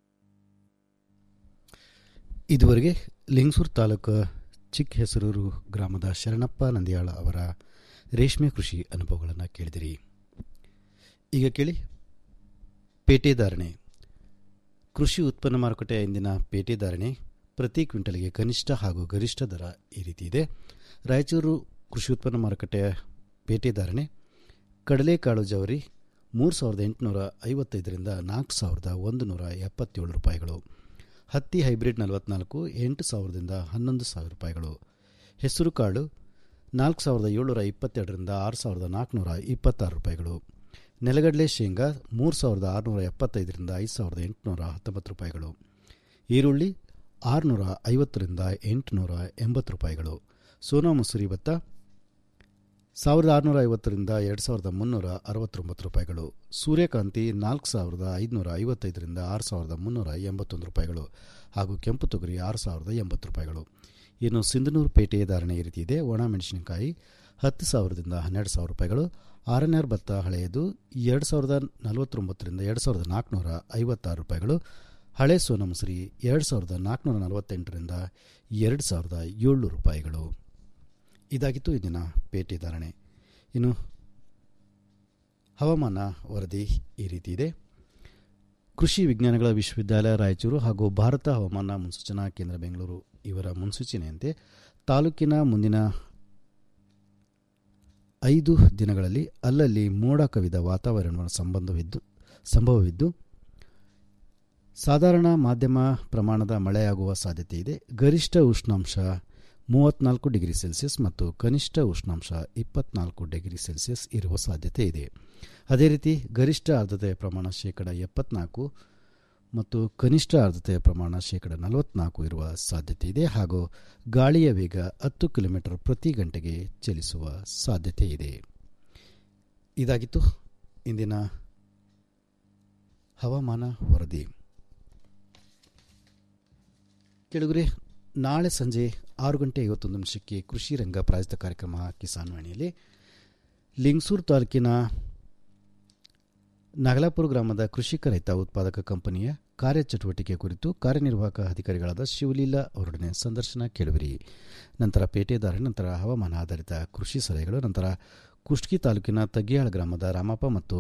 ಇದುವರೆಗೆ ಲಿಂಗಸೂರು ತಾಲೂಕು ಚಿಕ್ಕ ಹೆಸರೂರು ಗ್ರಾಮದ ಶರಣಪ್ಪ ನಂದಿಯಾಳ ಅವರ ರೇಷ್ಮೆ ಕೃಷಿ ಅನುಭವಗಳನ್ನು ಕೇಳಿದಿರಿ ಈಗ ಕೇಳಿ ಪೇಟೆ ಧಾರಣೆ ಕೃಷಿ ಉತ್ಪನ್ನ ಮಾರುಕಟ್ಟೆಯ ಇಂದಿನ ಪೇಟೆ ಧಾರಣೆ ಪ್ರತಿ ಕ್ವಿಂಟಲ್ಗೆ ಕನಿಷ್ಠ ಹಾಗೂ ಗರಿಷ್ಠ ದರ ಈ ರೀತಿ ಇದೆ ರಾಯಚೂರು ಕೃಷಿ ಉತ್ಪನ್ನ ಮಾರುಕಟ್ಟೆಯ ಪೇಟೆ ಧಾರಣೆ ಕಡಲೆಕಾಳು ಜವರಿ ಮೂರು ಸಾವಿರದ ಎಂಟುನೂರ ಐವತ್ತೈದರಿಂದ ನಾಲ್ಕು ಸಾವಿರದ ಒಂದು ನೂರ ಎಪ್ಪತ್ತೇಳು ರೂಪಾಯಿಗಳು ಹತ್ತಿ ಹೈಬ್ರಿಡ್ ನಲವತ್ನಾಲ್ಕು ಎಂಟು ಸಾವಿರದಿಂದ ಹನ್ನೊಂದು ಸಾವಿರ ರೂಪಾಯಿಗಳು ಹೆಸರು ಕಾಳು ನಾಲ್ಕು ಸಾವಿರದ ಏಳ್ನೂರ ಇಪ್ಪತ್ತೆರಡರಿಂದ ಆರು ಸಾವಿರದ ನಾಲ್ಕುನೂರ ಇಪ್ಪತ್ತಾರು ರೂಪಾಯಿಗಳು ನೆಲಗಡಲೆ ಶೇಂಗಾ ಮೂರು ಸಾವಿರದ ಆರುನೂರ ಎಪ್ಪತ್ತೈದರಿಂದ ಐದು ಸಾವಿರದ ಎಂಟುನೂರ ಹತ್ತೊಂಬತ್ತು ರೂಪಾಯಿಗಳು ಈರುಳ್ಳಿ ಆರುನೂರ ಐವತ್ತರಿಂದ ಎಂಟುನೂರ ಎಂಬತ್ತು ರೂಪಾಯಿಗಳು ಸೋನಾ ಮಸೂರಿ ಭತ್ತ ಸಾವಿರದ ಆರುನೂರ ಐವತ್ತರಿಂದ ಎರಡು ಸಾವಿರದ ಮುನ್ನೂರ ಅರವತ್ತೊಂಬತ್ತು ರೂಪಾಯಿಗಳು ಸೂರ್ಯಕಾಂತಿ ನಾಲ್ಕು ಸಾವಿರದ ಐದುನೂರ ಐವತ್ತೈದರಿಂದ ಆರು ಸಾವಿರದ ಮುನ್ನೂರ ಎಂಬತ್ತೊಂದು ರೂಪಾಯಿಗಳು ಹಾಗೂ ಕೆಂಪು ತೊಗರಿ ಆರು ಸಾವಿರದ ಎಂಬತ್ತು ರೂಪಾಯಿಗಳು ಇನ್ನು ಸಿಂಧನೂರು ಪೇಟೆಯ ಧಾರಣೆ ಈ ರೀತಿ ಇದೆ ಒಣ ಮೆಣಸಿನಕಾಯಿ ಹತ್ತು ಸಾವಿರದಿಂದ ಹನ್ನೆರಡು ಸಾವಿರ ರೂಪಾಯಿಗಳು ಆರನೇರ್ ಭತ್ತ ಹಳೆಯದು ಎರಡು ಸಾವಿರದ ನಲವತ್ತೊಂಬತ್ತರಿಂದ ಎರಡು ಸಾವಿರದ ನಾಲ್ಕುನೂರ ಐವತ್ತಾರು ರೂಪಾಯಿಗಳು ಹಳೆ ಸೋನಾ ಮಸೂರಿ ಎರಡು ಸಾವಿರದ ನಾಲ್ಕುನೂರ ನಲವತ್ತೆಂಟರಿಂದ ಎರಡು ಸಾವಿರದ ಏಳ್ನೂರು ರೂಪಾಯಿಗಳು ಇದಾಗಿತ್ತು ಇಂದಿನ ಪೇಟೆ ಧಾರಣೆ ಇನ್ನು ಹವಾಮಾನ ವರದಿ ಈ ರೀತಿ ಇದೆ ಕೃಷಿ ವಿಜ್ಞಾನಗಳ ವಿಶ್ವವಿದ್ಯಾಲಯ ರಾಯಚೂರು ಹಾಗೂ ಭಾರತ ಹವಾಮಾನ ಮುನ್ಸೂಚನಾ ಕೇಂದ್ರ ಬೆಂಗಳೂರು ಇವರ ಮುನ್ಸೂಚನೆಯಂತೆ ತಾಲೂಕಿನ ಮುಂದಿನ ಐದು ದಿನಗಳಲ್ಲಿ ಅಲ್ಲಲ್ಲಿ ಮೋಡ ಕವಿದ ವಾತಾವರಣ ಸಂಬಂಧವಿದ್ದು ಸಂಭವವಿದ್ದು ಸಾಧಾರಣ ಮಾಧ್ಯಮ ಪ್ರಮಾಣದ ಮಳೆಯಾಗುವ ಸಾಧ್ಯತೆ ಇದೆ ಗರಿಷ್ಠ ಉಷ್ಣಾಂಶ ಮೂವತ್ನಾಲ್ಕು ಡಿಗ್ರಿ ಸೆಲ್ಸಿಯಸ್ ಮತ್ತು ಕನಿಷ್ಠ ಉಷ್ಣಾಂಶ ಇಪ್ಪತ್ನಾಲ್ಕು ಡಿಗ್ರಿ ಸೆಲ್ಸಿಯಸ್ ಇರುವ ಸಾಧ್ಯತೆ ಇದೆ ಅದೇ ರೀತಿ ಗರಿಷ್ಠ ಆರ್ದ್ರತೆಯ ಪ್ರಮಾಣ ಶೇಕಡ ಎಪ್ಪತ್ನಾಲ್ಕು ಮತ್ತು ಕನಿಷ್ಠ ಆರ್ದ್ರತೆಯ ಪ್ರಮಾಣ ಶೇಕಡ ನಲವತ್ನಾಲ್ಕು ಇರುವ ಸಾಧ್ಯತೆ ಇದೆ ಹಾಗೂ ಗಾಳಿಯ ವೇಗ ಹತ್ತು ಕಿಲೋಮೀಟರ್ ಪ್ರತಿ ಗಂಟೆಗೆ ಚಲಿಸುವ ಸಾಧ್ಯತೆ ಇದೆ ಇದಾಗಿತ್ತು ಇಂದಿನ ಹವಾಮಾನ ವರದಿ ಕೆಳಗರೆ ನಾಳೆ ಸಂಜೆ ಆರು ಗಂಟೆ ಐವತ್ತೊಂದು ನಿಮಿಷಕ್ಕೆ ಕೃಷಿ ರಂಗ ಪ್ರಾಯೋಜಿತ ಕಾರ್ಯಕ್ರಮ ಕಿಸಾನ್ ವಾಣಿಯಲ್ಲಿ ಲಿಂಗಸೂರು ತಾಲೂಕಿನ ನಾಗಲಾಪುರ ಗ್ರಾಮದ ಕೃಷಿಕ ರೈತ ಉತ್ಪಾದಕ ಕಂಪನಿಯ ಕಾರ್ಯಚಟುವಟಿಕೆ ಕುರಿತು ಕಾರ್ಯನಿರ್ವಾಹಕ ಅಧಿಕಾರಿಗಳಾದ ಶಿವಲೀಲಾ ಅವರೊಡನೆ ಸಂದರ್ಶನ ಕೇಳುವಿರಿ ನಂತರ ಪೇಟೆದಾರ ನಂತರ ಹವಾಮಾನ ಆಧಾರಿತ ಕೃಷಿ ಸಲಹೆಗಳು ನಂತರ ಕುಷ್ಟಗಿ ತಾಲೂಕಿನ ತಗ್ಗಿಯಾಳ ಗ್ರಾಮದ ರಾಮಪ್ಪ ಮತ್ತು